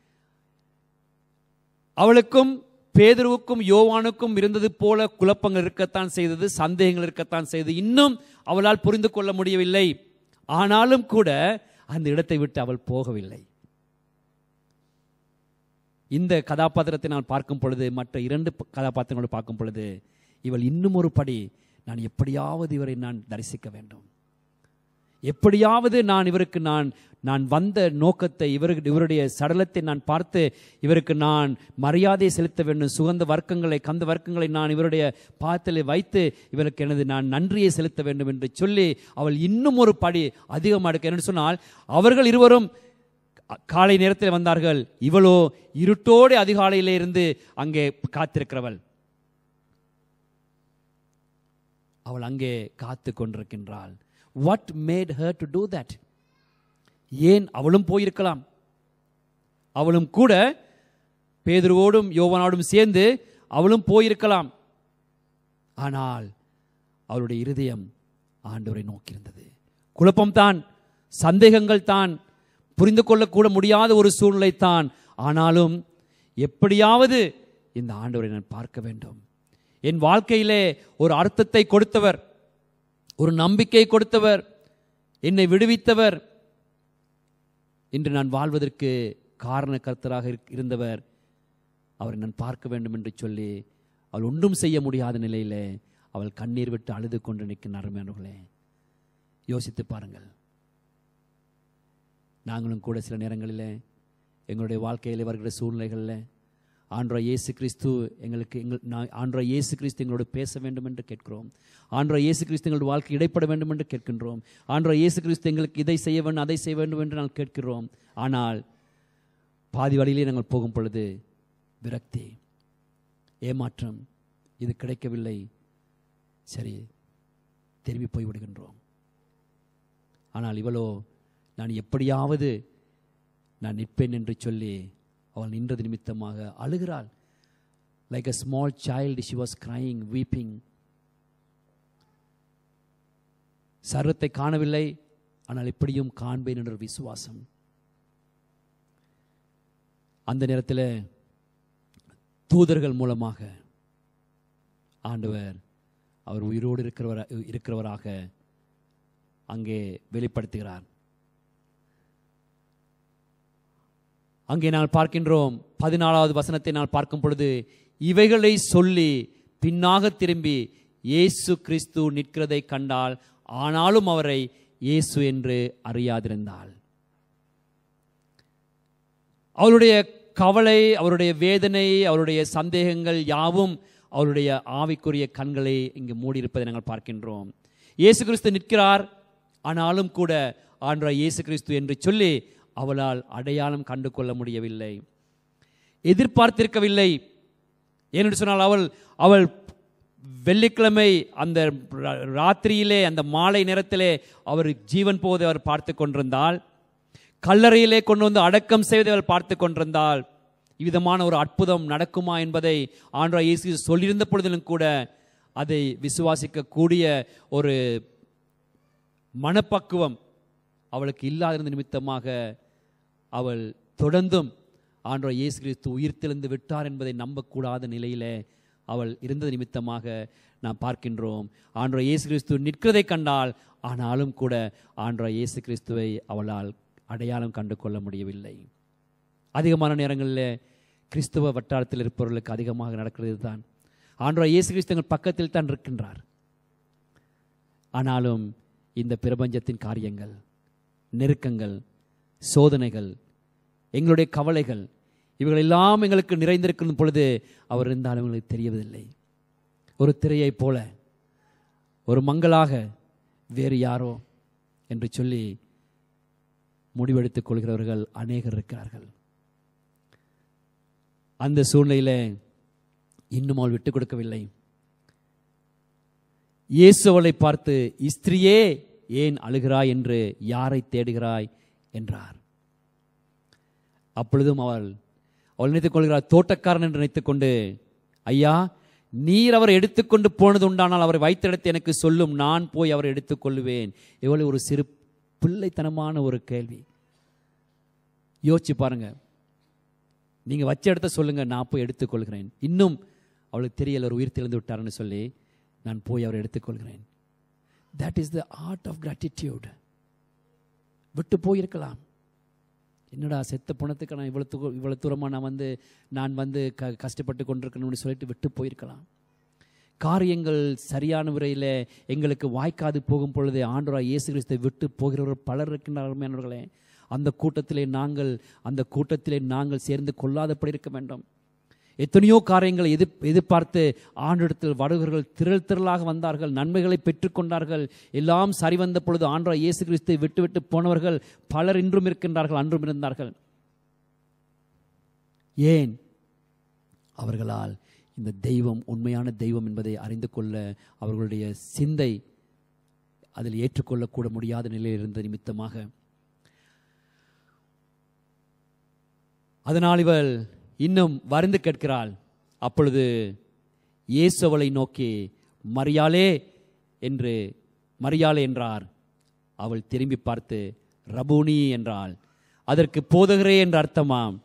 அவளுக்கும் பேதுருவுக்கும் யோவானுக்கும் இருந்தது போல குழப்பங்கள் இருக்கத்தான் செய்தது சந்தேகங்கள் இருக்கத்தான் செய்தது இன்னும் அவளால் புரிந்து கொள்ள முடியவில்லை ஆனாலும் கூட அந்த இடத்தை விட்டு அவள் போகவில்லை இந்த கதாபாத்திரத்தை நான் பார்க்கும் பொழுது மற்ற இரண்டு ப- கதாபாத்திரங்களை பார்க்கும் பொழுது இவள் இன்னும் ஒரு படி நான் எப்படியாவது இவரை நான் தரிசிக்க வேண்டும் எப்படியாவது நான் இவருக்கு நான் நான் வந்த நோக்கத்தை இவருக்கு இவருடைய சடலத்தை நான் பார்த்து இவருக்கு நான் மரியாதை செலுத்த வேண்டும் சுகந்த வர்க்கங்களை கந்த வர்க்கங்களை நான் இவருடைய பாதத்தில் வைத்து இவருக்கு எனது நான் நன்றியை செலுத்த வேண்டும் என்று சொல்லி அவள் இன்னும் ஒரு படி அதிகமாக எடுக்க என்று சொன்னால் அவர்கள் இருவரும் காலை நேரத்தில் வந்தார்கள் இவளோ இருட்டோடு அதிகாலையிலே இருந்து அங்கே காத்திருக்கிறவள் அவள் அங்கே காத்து கொண்டிருக்கின்றாள் what made her to do that ஏன் அவளும் போயிருக்கலாம் அவளும் கூட பேதுருவோடும் யோவனோடும் சேர்ந்து அவளும் போயிருக்கலாம் ஆனால் அவளுடைய இருதயம் ஆண்டவரை நோக்கியிருந்தது குழப்பம்தான் சந்தேகங்கள் தான் புரிந்து கொள்ளக்கூட முடியாத ஒரு சூழ்நிலை தான் ஆனாலும் எப்படியாவது இந்த ஆண்டவரை நான் பார்க்க வேண்டும் என் வாழ்க்கையிலே ஒரு அர்த்தத்தை கொடுத்தவர் ஒரு நம்பிக்கை கொடுத்தவர் என்னை விடுவித்தவர் இன்று நான் வாழ்வதற்கு காரண கர்த்தராக இருக்- இருந்தவர் அவரை நான் பார்க்க வேண்டும் என்று சொல்லி அவள் ஒன்றும் செய்ய முடியாத நிலையிலே அவள் கண்ணீர் விட்டு அழுது கொண்டு நிற்கிற அருமையானவர்களே யோசித்து பாருங்கள் நாங்களும் கூட சில நேரங்களில் எங்களுடைய வாழ்க்கையில் வருகிற சூழ்நிலைகளில் ஆண்டோ இயேசு கிறிஸ்து எங்களுக்கு எங்கள் நான் ஆண்டோ இயேசு கிறிஸ்து எங்களோடு பேச வேண்டும் என்று கேட்கிறோம் ஆண்டோ இயேசு கிறிஸ்து எங்களுடைய வாழ்க்கை இடைப்பட வேண்டும் என்று கேட்கின்றோம் ஆண்டோ இயேசு கிறிஸ்து எங்களுக்கு இதை செய்ய வேண்டும் அதை செய்ய வேண்டும் என்று நாங்கள் கேட்கிறோம் ஆனால் பாதி வழியிலே நாங்கள் போகும் பொழுது விரக்தி ஏமாற்றம் இது கிடைக்கவில்லை சரி திரும்பி போய் விடுகின்றோம் ஆனால் இவளோ நான் எப்படியாவது நான் நிற்பேன் என்று சொல்லி அவள் நின்றது நிமித்தமாக அழுகிறாள் like a small child she was crying weeping சர்வத்தை காணவில்லை ஆனால் எப்படியும் காண்பேன் என்ற ஒரு விசுவாசம் அந்த நேரத்தில் தூதர்கள் மூலமாக ஆண்டவர் அவர் உயிரோடு இருக்கிறவர் இருக்கிறவராக அங்கே வெளிப்படுத்துகிறார் அங்கே நான் பார்க்கின்றோம் பதினாலாவது வசனத்தை நான் பார்க்கும் பொழுது இவைகளை சொல்லி பின்னாக திரும்பி இயேசு கிறிஸ்து நிற்கிறதை கண்டால் ஆனாலும் அவரை இயேசு என்று அறியாதிருந்தாள் அவருடைய கவலை அவருடைய வேதனை அவருடைய சந்தேகங்கள் யாவும் அவருடைய ஆவிக்குரிய கண்களை இங்கு மூடியிருப்பதை நாங்கள் பார்க்கின்றோம் இயேசு கிறிஸ்து நிற்கிறார் ஆனாலும் கூட ஆண்டா இயேசு கிறிஸ்து என்று சொல்லி அவளால் அடையாளம் கண்டு கொள்ள முடியவில்லை எதிர்பார்த்திருக்கவில்லை ஏனென்று சொன்னால் அவள் அவள் வெள்ளிக்கிழமை அந்த ரா- ராத்திரியிலே அந்த மாலை நேரத்திலே அவர் ஜீவன் போவதை அவர் பார்த்து கொண்டிருந்தால் கல்லறையிலே கொண்டு வந்து அடக்கம் செய்வதை அவள் பார்த்து கொண்டிருந்தால் இவ்விதமான ஒரு அற்புதம் நடக்குமா என்பதை ஆண்டா இயேசு சொல்லியிருந்த பொழுதிலும் கூட அதை விசுவாசிக்க கூடிய ஒரு மனப்பக்குவம் அவளுக்கு இல்லாதிருந்த நிமித்தமாக அவள் தொடர்ந்தும் ஆண்டவர் இயேசு கிறிஸ்து உயிர்த்தெழுந்து விட்டார் என்பதை நம்பக்கூடாத நிலையிலே அவள் இருந்தது நிமித்தமாக நாம் பார்க்கின்றோம் ஆண்டவர் இயேசு கிறிஸ்து நிற்கிறதை கண்டால் ஆனாலும் கூட ஆண்டவர் இயேசு கிறிஸ்துவை அவளால் அடையாளம் கண்டு கொள்ள முடியவில்லை அதிகமான நேரங்களில் கிறிஸ்துவ வட்டாரத்தில் இருப்பவர்களுக்கு அதிகமாக நடக்கிறது தான் ஆண்டவர் இயேசு கிறிஸ்து எங்கள் பக்கத்தில் தான் இருக்கின்றார் ஆனாலும் இந்த பிரபஞ்சத்தின் காரியங்கள் நெருக்கங்கள் சோதனைகள் எங்களுடைய கவலைகள் இவைகள் எல்லாம் எங்களுக்கு நிறைந்திருக்கும் பொழுது அவர் இருந்தாலும் எங்களுக்கு தெரியவதில்லை ஒரு திரையைப் போல ஒரு மங்களாக வேறு யாரோ என்று சொல்லி முடிவெடுத்துக் கொள்கிறவர்கள் அநேகர் இருக்கிறார்கள் அந்த சூழ்நிலையில இன்னும் அவள் விட்டுக் கொடுக்கவில்லை இயேசு அவளை பார்த்து இஸ்திரியே ஏன் அழுகிறாய் என்று யாரை தேடுகிறாய் என்றார் அப்பொழுதும் அவள் அவள் நினைத்துக் கொள்கிறார் தோட்டக்காரன் என்று நினைத்துக் கொண்டு ஐயா நீர் அவரை எடுத்துக்கொண்டு போனது உண்டானால் அவரை வைத்த இடத்தை எனக்கு சொல்லும் நான் போய் அவரை எடுத்துக்கொள்ளுவேன் எவ்வளவு ஒரு சிறு பிள்ளைத்தனமான ஒரு கேள்வி யோசிச்சு பாருங்க நீங்க வச்ச இடத்த சொல்லுங்க நான் போய் எடுத்துக்கொள்கிறேன் இன்னும் அவளுக்கு தெரியல ஒரு உயிர் தெளிந்து விட்டாருன்னு சொல்லி நான் போய் அவரை எடுத்துக்கொள்கிறேன் that is the art of gratitude விட்டு போயிருக்கலாம் என்னடா செத்த பணத்துக்கு நான் இவ்வளோ தூ இவ்வளோ தூரமாக நான் வந்து நான் வந்து க கஷ்டப்பட்டு கொண்டிருக்கணும்னு சொல்லிட்டு விட்டு போயிருக்கலாம் காரியங்கள் சரியான முறையில் எங்களுக்கு வாய்க்காது போகும் பொழுது ஆண்டவராய் இயேசு கிறிஸ்தை விட்டு போகிறவர் பலர் இருக்கின்றார்கள் மேனவர்களே அந்த கூட்டத்திலே நாங்கள் அந்த கூட்டத்திலே நாங்கள் சேர்ந்து கொள்ளாதபடி இருக்க வேண்டும் எத்தனையோ காரியங்களை எதிர் எதிர்பார்த்து ஆண்டிடத்தில் வடுகர்கள் திரள் திரளாக வந்தார்கள் நன்மைகளை பெற்றுக்கொண்டார்கள் எல்லாம் சரி வந்த பொழுது ஆண்டவராய் இயேசு கிறிஸ்தை விட்டு விட்டு போனவர்கள் பலர் இன்றும் இருக்கின்றார்கள் அன்றும் இருந்தார்கள் ஏன் அவர்களால் இந்த தெய்வம் உண்மையான தெய்வம் என்பதை அறிந்து கொள்ள அவர்களுடைய சிந்தை அதில் ஏற்றுக்கொள்ளக்கூட முடியாத நிலையில் இருந்த நிமித்தமாக அதனால் இவள் இன்னும் வருந்து கேட்கிறாள் அப்பொழுது இயேசு அவளை நோக்கி மரியாளே என்று மரியாளே என்றார் அவள் திரும்பி பார்த்து ரபூனி என்றாள் அதற்கு போதகரே என்ற அர்த்தமாம்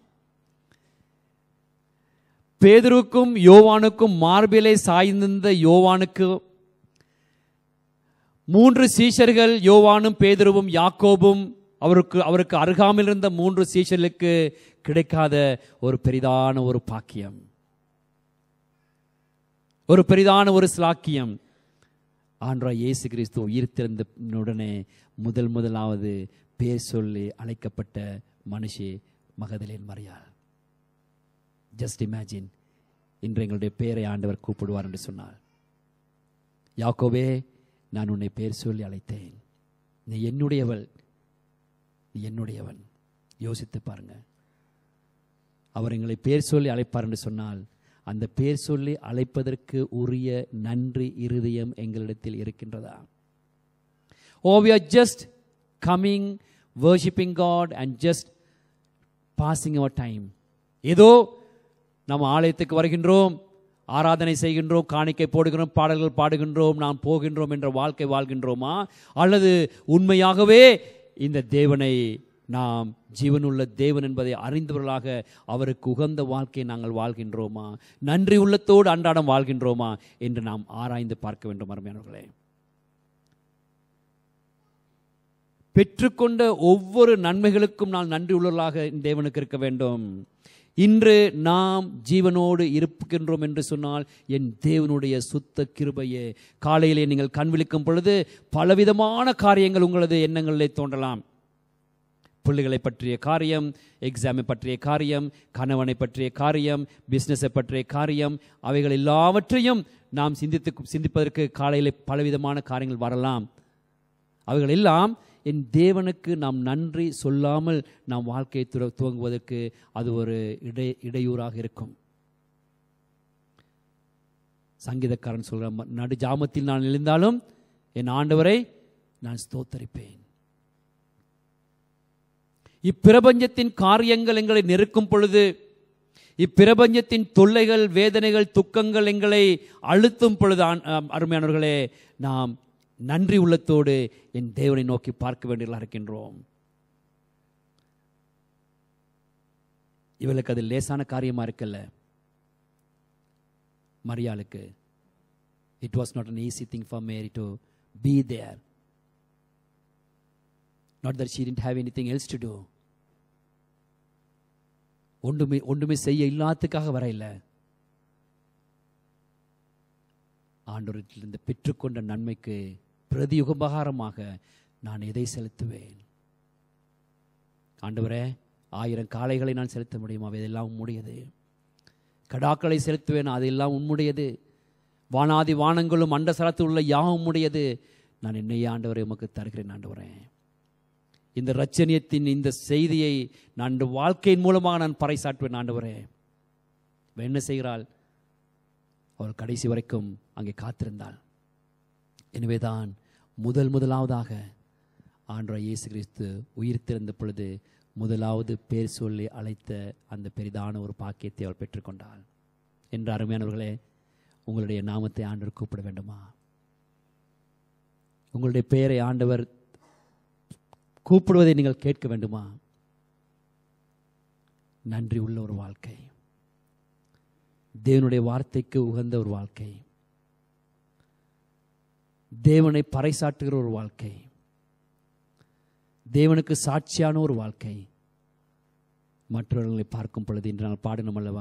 பேதுருக்கும் யோவானுக்கும் மார்பிலே சாய்ந்திருந்த யோவானுக்கு மூன்று சீஷர்கள் யோவானும் பேதுருவும் யாக்கோபும் அவருக்கு அவருக்கு அருகாமையில் இருந்த மூன்று சீஷர்களுக்கு கிடைக்காத ஒரு பெரிதான ஒரு பாக்கியம் ஒரு பெரிதான ஒரு ஸ்லாக்கியம் ஆண்டா இயேசு கிறிஸ்து உயிர் திறந்த உடனே முதல் முதலாவது பேர் சொல்லி அழைக்கப்பட்ட மனுஷி மகதலேன் மரியாள் ஜஸ்ட் இமேஜின் இன்று எங்களுடைய பேரை ஆண்டவர் கூப்பிடுவார் என்று சொன்னார் யாக்கோவே நான் உன்னை பேர் சொல்லி அழைத்தேன் நீ என்னுடையவள் நீ என்னுடையவன் யோசித்து பாருங்க அவர் எங்களை பேர் சொல்லி அழைப்பார் என்று சொன்னால் அந்த பேர் சொல்லி அழைப்பதற்கு உரிய நன்றி இருதயம் எங்களிடத்தில் இருக்கின்றதா oh we are just coming worshipping God and just passing our time ஏதோ நம்ம ஆலயத்துக்கு வருகின்றோம் ஆராதனை செய்கின்றோம் காணிக்கை போடுகிறோம் பாடல்கள் பாடுகின்றோம் நாம் போகின்றோம் என்ற வாழ்க்கை வாழ்கின்றோமா அல்லது உண்மையாகவே இந்த தேவனை நாம் ஜீவனுள்ள தேவன் என்பதை அறிந்தவர்களாக அவருக்கு உகந்த வாழ்க்கையை நாங்கள் வாழ்கின்றோமா நன்றி உள்ளத்தோடு அன்றாடம் வாழ்கின்றோமா என்று நாம் ஆராய்ந்து பார்க்க வேண்டும் அருமையானவர்களே பெற்றுக்கொண்ட ஒவ்வொரு நன்மைகளுக்கும் நான் நன்றி உள்ளவர்களாக தேவனுக்கு இருக்க வேண்டும் இன்று நாம் ஜீவனோடு இருக்கின்றோம் என்று சொன்னால் என் தேவனுடைய சுத்த கிருபையே காலையிலே நீங்கள் கண் விழிக்கும் பொழுது பலவிதமான காரியங்கள் உங்களது எண்ணங்களிலே தோன்றலாம் பிள்ளைகளை பற்றிய காரியம் எக்ஸாமை பற்றிய காரியம் கணவனை பற்றிய காரியம் பிஸ்னஸை பற்றிய காரியம் அவைகள் எல்லாவற்றையும் நாம் சிந்தித்து சிந்திப்பதற்கு காலையில் பலவிதமான காரியங்கள் வரலாம் அவைகள் எல்லாம் என் தேவனுக்கு நாம் நன்றி சொல்லாமல் நாம் வாழ்க்கையை துற துவங்குவதற்கு அது ஒரு இடை இடையூறாக இருக்கும் சங்கீதக்காரன் சொல்ற நடு ஜாமத்தில் நான் எழுந்தாலும் என் ஆண்டவரை நான் ஸ்தோத்தரிப்பேன் இப்பிரபஞ்சத்தின் காரியங்கள் எங்களை நெருக்கும் பொழுது இப்பிரபஞ்சத்தின் தொல்லைகள் வேதனைகள் துக்கங்கள் எங்களை அழுத்தும் பொழுது அருமையானவர்களே நாம் நன்றி உள்ளத்தோடு என் தேவனை நோக்கி பார்க்க வேண்டியதாக இருக்கின்றோம் இவளுக்கு அது லேசான காரியமா இருக்கல்ல மரியாளுக்கு it was not an easy thing for Mary to be there not that she didn't have anything else to do ஒன்றுமே ஒன்றுமே செய்ய இல்லாததுக்காக வர இல்லை ஆண்டவரிலிருந்து பெற்றுக்கொண்ட நன்மைக்கு பிரதி உபகாரமாக நான் எதை செலுத்துவேன் ஆண்டவரே ஆயிரம் காளைகளை நான் செலுத்த முடியுமா இதெல்லாம் உம்முடையது கடாக்களை செலுத்துவேன் அதெல்லாம் உம்முடையது வானாதி வானங்களும் அண்ட சலத்தில் உள்ள யாவும் உம்முடையது நான் என்னையே ஆண்டவரை உமக்கு தருகிறேன் ஆண்டவரே இந்த ரச்சனியத்தின் இந்த செய்தியை நான் இந்த வாழ்க்கையின் மூலமாக நான் பறைசாற்றுவேன் ஆண்டவரே என்ன செய்கிறாள் அவள் கடைசி வரைக்கும் அங்கே காத்திருந்தாள் எனவேதான் முதல் முதலாவதாக ஆண்டவர் இயேசு கிறிஸ்து உயிர் திறந்த பொழுது முதலாவது பேர் சொல்லி அழைத்த அந்த பெரிதான ஒரு பாக்கியத்தை அவள் பெற்றுக்கொண்டாள் என்ற அருமையானவர்களே உங்களுடைய நாமத்தை ஆண்டவர் கூப்பிட வேண்டுமா உங்களுடைய பெயரை ஆண்டவர் கூப்பிடுவதை நீங்கள் கேட்க வேண்டுமா நன்றி உள்ள ஒரு வாழ்க்கை தேவனுடைய வார்த்தைக்கு உகந்த ஒரு வாழ்க்கை தேவனை பறைசாற்றுகிற ஒரு வாழ்க்கை தேவனுக்கு சாட்சியான ஒரு வாழ்க்கை மற்றவர்களை பார்க்கும் பொழுது இன்று நாங்கள் பாடணும் அல்லவா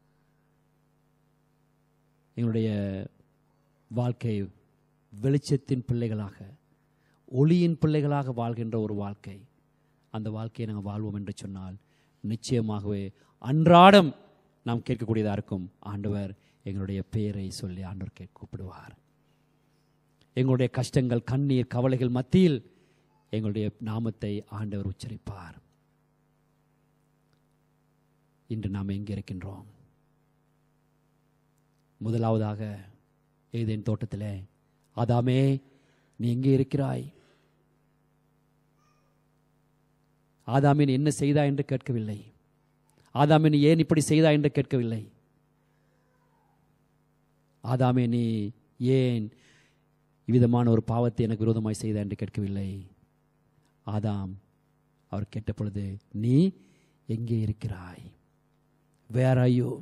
எங்களுடைய வாழ்க்கை வெளிச்சத்தின் பிள்ளைகளாக ஒளியின் பிள்ளைகளாக வாழ்கின்ற ஒரு வாழ்க்கை அந்த வாழ்க்கையை நாங்கள் வாழ்வோம் என்று சொன்னால் நிச்சயமாகவே அன்றாடம் நாம் கேட்கக்கூடியதாக இருக்கும் ஆண்டவர் எங்களுடைய பெயரை சொல்லி ஆண்டவர் கேட்க கூப்பிடுவார் எங்களுடைய கஷ்டங்கள் கண்ணீர் கவலைகள் மத்தியில் எங்களுடைய நாமத்தை ஆண்டவர் உச்சரிப்பார் இன்று நாம் எங்கே இருக்கின்றோம் முதலாவதாக ஏதேன் தோட்டத்திலே ஆதாமே நீ எங்கே இருக்கிறாய் ஆதாமின் என்ன செய்தா என்று கேட்கவில்லை ஆதாமின் ஏன் இப்படி செய்தா என்று கேட்கவில்லை ஆதாமே நீ ஏன் இவ்விதமான ஒரு பாவத்தை எனக்கு விரோதமாய் செய்தா என்று கேட்கவில்லை ஆதாம் அவர் கேட்ட பொழுது நீ எங்கே இருக்கிறாய் வேர் ஐயோ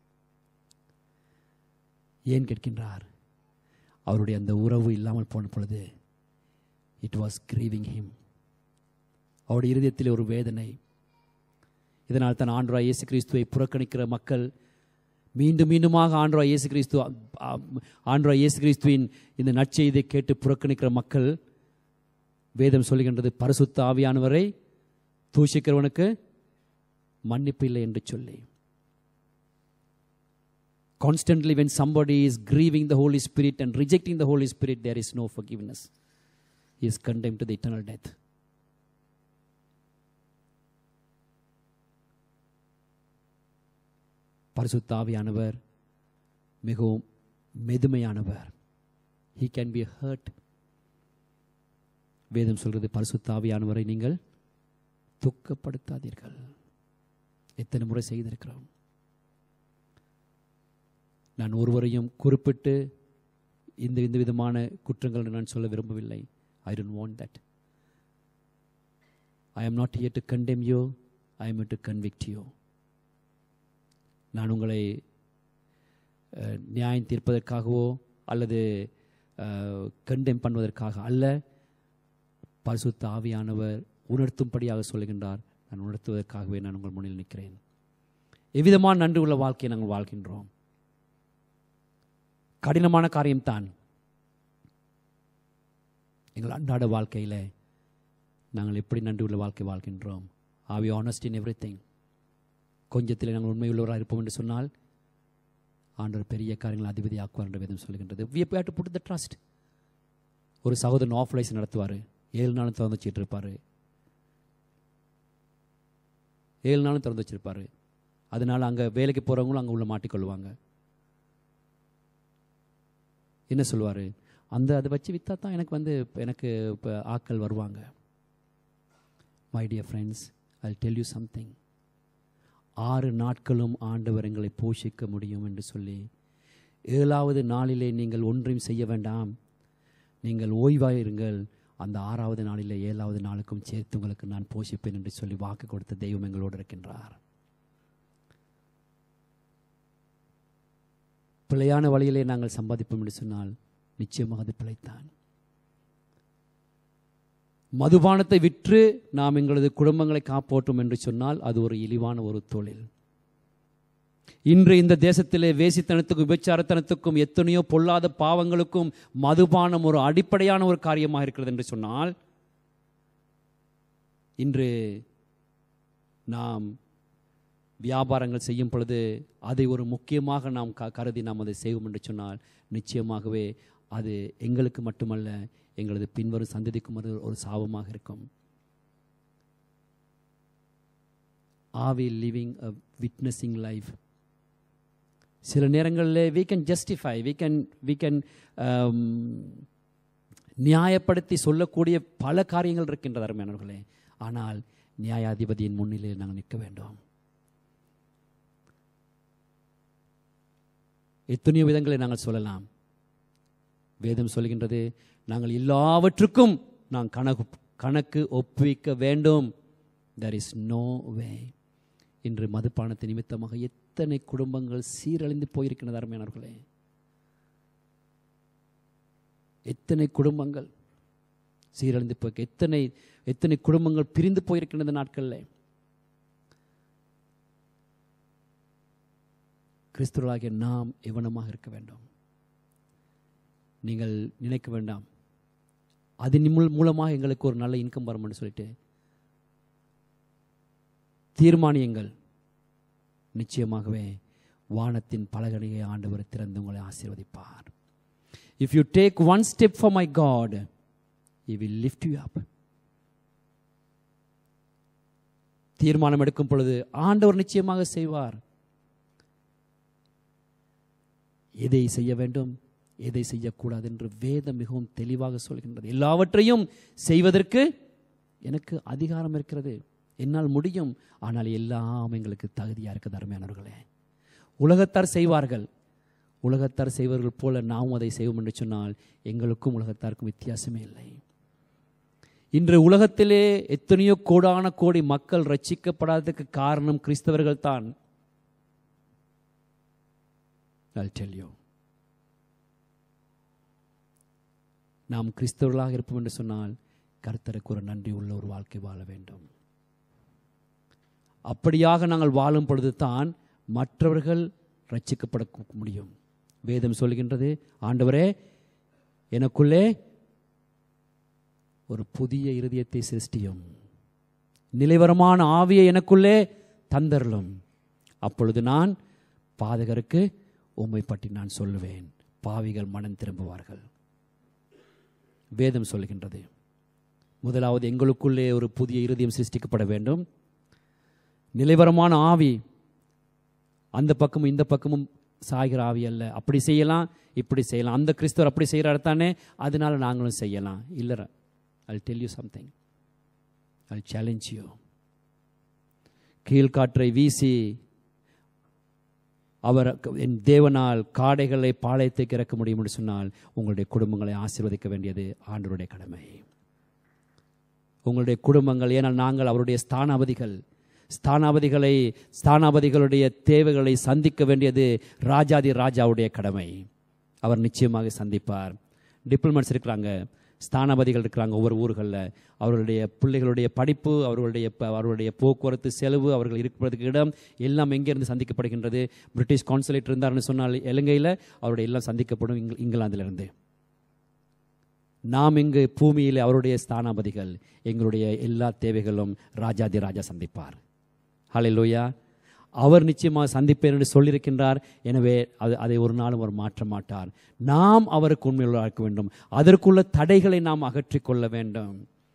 ஏன் கேட்கின்றார் அவருடைய அந்த உறவு இல்லாமல் போன பொழுது இட் வாஸ் கிரீவிங் ஹிம் அவருடைய இருதயத்தில் ஒரு வேதனை இதனால் தான் ஆண்டவராய் இயேசு கிறிஸ்துவை புறக்கணிக்கிற மக்கள் மீண்டும் மீண்டுமாக ஆண்டவராய் இயேசு கிறிஸ்து ஆண்டவராய் இயேசு கிறிஸ்துவின் இந்த நற்செய்தியை கேட்டு புறக்கணிக்கிற மக்கள் வேதம் சொல்லுகின்றது பரிசுத்த ஆவியானவரை தூஷிக்கிறவனுக்கு மன்னிப்பு இல்லை என்று சொல்லி constantly when somebody is grieving the holy spirit and rejecting the holy spirit there is no forgiveness he is condemned to the eternal death பரிசுத்தாவியானவர் மிகவும் மெதுமையானவர் he can be hurt வேதம் சொல்றது பரிசுத்தாவியானவரை நீங்கள் துக்கப்படுத்தாதீர்கள் எத்தனை முறை செய்திருக்கிறோம் நான் ஒருவரையும் குறிப்பிட்டு இந்த இந்த விதமான குற்றங்கள் என்று நான் சொல்ல விரும்பவில்லை I don't want that I am not here to condemn you I am to convict you நான் உங்களை அஹ், நியாயம் தீர்ப்பதற்காகவோ அல்லது கண்டெம் பண்ணுவதற்காக அல்ல பரிசுத்த ஆவியானவர் உணர்த்தும்படியாக சொல்லுகின்றார் நான் உணர்த்துவதற்காகவே நான் உங்கள் முன்னில் நிற்கிறேன் எவ்விதமான நன்றி உள்ள வாழ்க்கையை நாங்கள் வாழ்கின்றோம் கடினமான காரியம்தான் எங்கள் அன்றாட வாழ்க்கையில் நாங்கள் எப்படி நன்றி உள்ள வாழ்க்கை வாழ்கின்றோம் ஆவி ஆனஸ்ட் இன் எவ்ரி திங் கொஞ்சத்தில் நாங்கள் உண்மையுள்ளவராக இருப்போம் என்று சொன்னால் ஆண்டவர் பெரிய காரியங்கள் அதிபதி ஆக்குவார் என்ற வேதம் சொல்லுகின்றது we have to put the trust ஒரு சகோதரன் ஆஃப் லைஸ் நடத்துவார் ஏழு நாளும் திறந்து வச்சுட்டு இருப்பார் ஏழு நாளும் திறந்து வச்சிருப்பாரு அதனால அங்கே வேலைக்கு போகிறவங்களும் அங்கே உள்ள மாட்டிக்கொள்வாங்க என்ன சொல்லுவார் அந்த அதை வச்சு விற்றா தான் எனக்கு வந்து இப்ப எனக்கு இப்போ ஆட்கள் வருவாங்க my dear friends I tell you something ஆறு நாட்களும் ஆண்டவர் எங்களை போஷிக்க முடியும் என்று சொல்லி ஏழாவது நாளிலே நீங்கள் ஒன்றையும் செய்ய வேண்டாம் நீங்கள் ஓய்வாயிருங்கள் அந்த ஆறாவது நாளிலே ஏழாவது நாளுக்கும் சேர்த்து உங்களுக்கு நான் போஷிப்பேன் என்று சொல்லி வாக்கு கொடுத்த தெய்வம் எங்களோடு இருக்கின்றார் பிழையான வழியிலே நாங்கள் சம்பாதிப்போம் என்று சொன்னால் நிச்சயமாக அது பிழைத்தான் மதுபானத்தை விற்று நாம் எங்களது குடும்பங்களை காப்போட்டும் என்று சொன்னால் அது ஒரு இழிவான ஒரு தொழில் இன்று இந்த தேசத்திலே வேசித்தனத்துக்கும் விபச்சாரத்தனத்துக்கும் எத்தனையோ பொல்லாத பாவங்களுக்கும் மதுபானம் ஒரு அடிப்படையான ஒரு காரியமாக இருக்கிறது என்று சொன்னால் இன்று நாம் வியாபாரங்கள் செய்யும் பொழுது அதை ஒரு முக்கியமாக நாம் க கருதி நாம் அதை செய்வோம் என்று சொன்னால் நிச்சயமாகவே அது எங்களுக்கு மட்டுமல்ல எங்களது பின்வரும் சந்ததிக்கும் அது ஒரு சாபமாக இருக்கும் are we living a witnessing life சில நேரங்களில் we can justify we can we can um, நியாயப்படுத்தி சொல்லக்கூடிய பல காரியங்கள் இருக்கின்றது அருமையானவர்களே ஆனால் நியாயாதிபதியின் முன்னிலையில் நாங்கள் நிற்க வேண்டும் எத்தனையோ விதங்களை நாங்கள் சொல்லலாம் வேதம் சொல்கின்றது நாங்கள் எல்லாவற்றுக்கும் நாம் கணக்கு கணக்கு ஒப்புவிக்க வேண்டும் there இஸ் நோ வே இன்று மதுபானத்தை நிமித்தமாக எத்தனை குடும்பங்கள் சீரழிந்து போயிருக்கின்றது அருமையானவர்களே எத்தனை குடும்பங்கள் சீரழிந்து போய் எத்தனை எத்தனை குடும்பங்கள் பிரிந்து போயிருக்கின்றது நாட்களில் கிறிஸ்துவர்களாகிய நாம் எவனமாக இருக்க வேண்டும் நீங்கள் நினைக்க வேண்டாம் அதன் மூல்- மூலமாக எங்களுக்கு ஒரு நல்ல இன்கம் வரும்னு சொல்லிட்டு தீர்மானியுங்கள் நிச்சயமாகவே வானத்தின் பலகணியை ஆண்டவர் திறந்து உங்களை ஆசீர்வதிப்பார் if you take one step for my God he will lift you up தீர்மானம் எடுக்கும் பொழுது ஆண்டவர் நிச்சயமாக செய்வார் எதை செய்ய வேண்டும் எதை செய்யக்கூடாது என்று வேதம் மிகவும் தெளிவாக சொல்கின்றது எல்லாவற்றையும் செய்வதற்கு எனக்கு அதிகாரம் இருக்கிறது என்னால் முடியும் ஆனால் எல்லாம் எங்களுக்கு தகுதியாக இருக்குது அருமையானவர்களே உலகத்தார் செய்வார்கள் உலகத்தார் செய்வர்கள் போல நாமும் அதை செய்வோம் என்று சொன்னால் எங்களுக்கும் உலகத்தாருக்கும் வித்தியாசமே இல்லை இன்று உலகத்திலே எத்தனையோ கோடான கோடி மக்கள் ரட்சிக்கப்படாததுக்கு காரணம் கிறிஸ்தவர்கள் தான் I'll tell you. நாம் கிறிஸ்தவர்களாக இருப்போம் என்று சொன்னால் கர்த்தருக்கு ஒரு நன்றி உள்ள ஒரு வாழ்க்கை வாழ வேண்டும் அப்படியாக நாங்கள் வாழும் பொழுது தான் மற்றவர்கள் ரட்சிக்கப்பட முடியும் வேதம் சொல்கின்றது ஆண்டவரே எனக்குள்ளே ஒரு புதிய இருதயத்தை சிருஷ்டியும் நிலைவரமான ஆவியை எனக்குள்ளே தந்தரலும் அப்பொழுது நான் பாதகருக்கு உம்மை பற்றி நான் சொல்லுவேன் பாவிகள் மனம் திரும்புவார்கள் வேதம் சொல்கின்றது முதலாவது எங்களுக்குள்ளே ஒரு புதிய இருதயம் சிருஷ்டிக்கப்பட வேண்டும் நிலைவரமான ஆவி அந்த பக்கமும் இந்த பக்கமும் சாய்கிற ஆவி அல்ல அப்படி செய்யலாம் இப்படி செய்யலாம் அந்த கிறிஸ்தவர் அப்படி செய்கிறாரு தானே அதனால நாங்களும் செய்யலாம் இல்லை I'll tell you something. I'll challenge you. கீழ்காற்றை வீசி அவர் என் தேவனால் காடைகளை பாளையத்துக்கு இறக்க முடியும் என்று சொன்னால் உங்களுடைய குடும்பங்களை ஆசீர்வதிக்க வேண்டியது ஆண்டவருடைய கடமை உங்களுடைய குடும்பங்கள் ஏனால் நாங்கள் அவருடைய ஸ்தானாபதிகள் ஸ்தானாபதிகளை ஸ்தானாபதிகளுடைய தேவைகளை சந்திக்க வேண்டியது ராஜாதி ராஜாவுடைய கடமை அவர் நிச்சயமாக சந்திப்பார் டிப்ளமேட்ஸ் இருக்கிறாங்க ஸ்தானாபதிகள் இருக்கிறாங்க ஒவ்வொரு ஊர்களில் அவர்களுடைய பிள்ளைகளுடைய படிப்பு அவர்களுடைய ப- அவர்களுடைய போக்குவரத்து செலவு அவர்கள் இருக்கிறதுக்கு இடம் எல்லாம் எங்கேருந்து சந்திக்கப்படுகின்றது பிரிட்டிஷ் கான்சுலேட் இருந்தார்னு சொன்னால் இலங்கையில் அவருடைய எல்லாம் சந்திக்கப்படும் இங்க இங்கிலாந்திலிருந்து நாம் இங்கு பூமியில் அவருடைய ஸ்தானாபதிகள் எங்களுடைய எல்லா தேவைகளும் ராஜாதி ராஜா சந்திப்பார் ஹalleluya அவர் நிச்சயமாக சந்திப்பேன் என்று சொல்லியிருக்கின்றார் எனவே அது அதை ஒரு நாளும் அவர் மாற்ற மாட்டார் நாம் அவருக்கு உண்மையுள்ள இருக்க வேண்டும் அதற்குள்ள தடைகளை நாம் அகற்றிக் கொள்ள வேண்டும்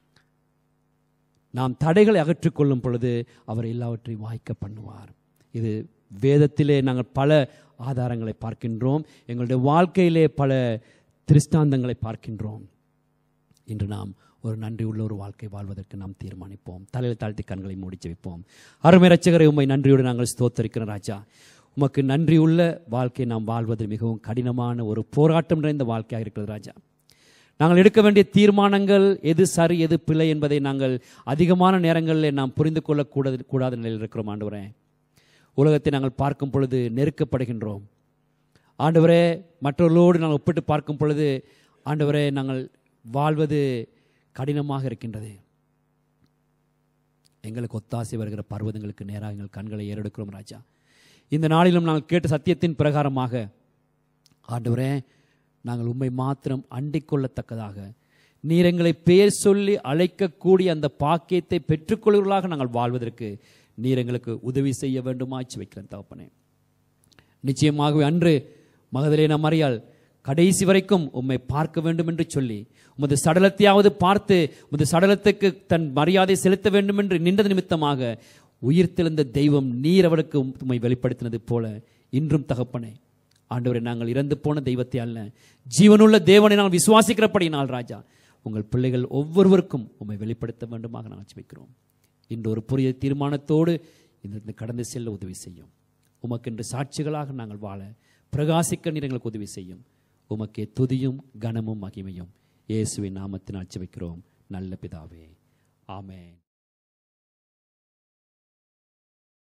நாம் தடைகளை அகற்றிக் கொள்ளும் பொழுது அவர் எல்லாவற்றையும் வாய்க்க பண்ணுவார் இது வேதத்திலே நாங்கள் பல ஆதாரங்களை பார்க்கின்றோம் எங்களுடைய வாழ்க்கையிலே பல திருஷ்டாந்தங்களை பார்க்கின்றோம் இன்று நாம் ஒரு நன்றி உள்ள ஒரு வாழ்க்கை வாழ்வதற்கு நாம் தீர்மானிப்போம் தலையில் தாழ்த்தி கண்களை மூடி ஜெபிப்போம் அருமை ரட்சகரை உம்மை நன்றியோடு நாங்கள் ஸ்தோத்தரிக்கிறோம் ராஜா உமக்கு நன்றி உள்ள வாழ்க்கை நாம் வாழ்வது மிகவும் கடினமான ஒரு போராட்டம் நிறைந்த வாழ்க்கையாக இருக்கிறது ராஜா நாங்கள் எடுக்க வேண்டிய தீர்மானங்கள் எது சரி எது பிழை என்பதை நாங்கள் அதிகமான நேரங்களில் நாம் புரிந்து கொள்ளக்கூடாது கூடாத நிலையில் இருக்கிறோம் ஆண்டவரே உலகத்தை நாங்கள் பார்க்கும் பொழுது நெருக்கப்படுகின்றோம் ஆண்டவரே மற்றவர்களோடு நாங்கள் ஒப்பிட்டு பார்க்கும் பொழுது ஆண்டவரே நாங்கள் வாழ்வது கடினமாக இருக்கின்றது எங்களுக்கு ஒத்தாசை வருகிற பர்வதங்களுக்கு நேராக எங்கள் கண்களை ஏறெடுக்கிறோம் ராஜா இந்த நாளிலும் நாங்கள் கேட்ட சத்தியத்தின் பிரகாரமாக ஆண்டவரே நாங்கள் உண்மை மாத்திரம் அண்டிக் கொள்ளத்தக்கதாக நீர் எங்களை பேர் சொல்லி அழைக்கக்கூடிய அந்த பாக்கியத்தை பெற்றுக்கொள்வர்களாக நாங்கள் வாழ்வதற்கு நீர் எங்களுக்கு உதவி செய்ய வேண்டுமாச்சு வைக்கிறேன் தகப்பனே நிச்சயமாகவே அன்று மகதலேன மறியால் கடைசி வரைக்கும் உம்மை பார்க்க வேண்டும் என்று சொல்லி உமது சடலத்தையாவது பார்த்து உமது சடலத்துக்கு தன் மரியாதை செலுத்த வேண்டும் என்று நின்றது நிமித்தமாக உயிர்த்தெழுந்த தெய்வம் நீர் அவளுக்கு உம்மை வெளிப்படுத்தினது போல இன்றும் தகப்பனே ஆண்டவரை நாங்கள் இறந்து போன தெய்வத்தை அல்ல ஜீவனுள்ள தேவனை நாங்கள் விசுவாசிக்கிறபடியினால் ராஜா உங்கள் பிள்ளைகள் ஒவ்வொருவருக்கும் உம்மை வெளிப்படுத்த வேண்டுமாக நாங்கள் வைக்கிறோம் இன்று ஒரு புதிய தீர்மானத்தோடு இந்த கடந்து செல்ல உதவி செய்யும் உமக்கென்று சாட்சிகளாக நாங்கள் வாழ பிரகாசிக்க நீர் எங்களுக்கு உதவி செய்யும் உமக்கே துதியும் கனமும் மகிமையும் இயேசுவின் நாமத்தினால் ஜெபிக்கிறோம் நல்ல பிதாவே ஆமென்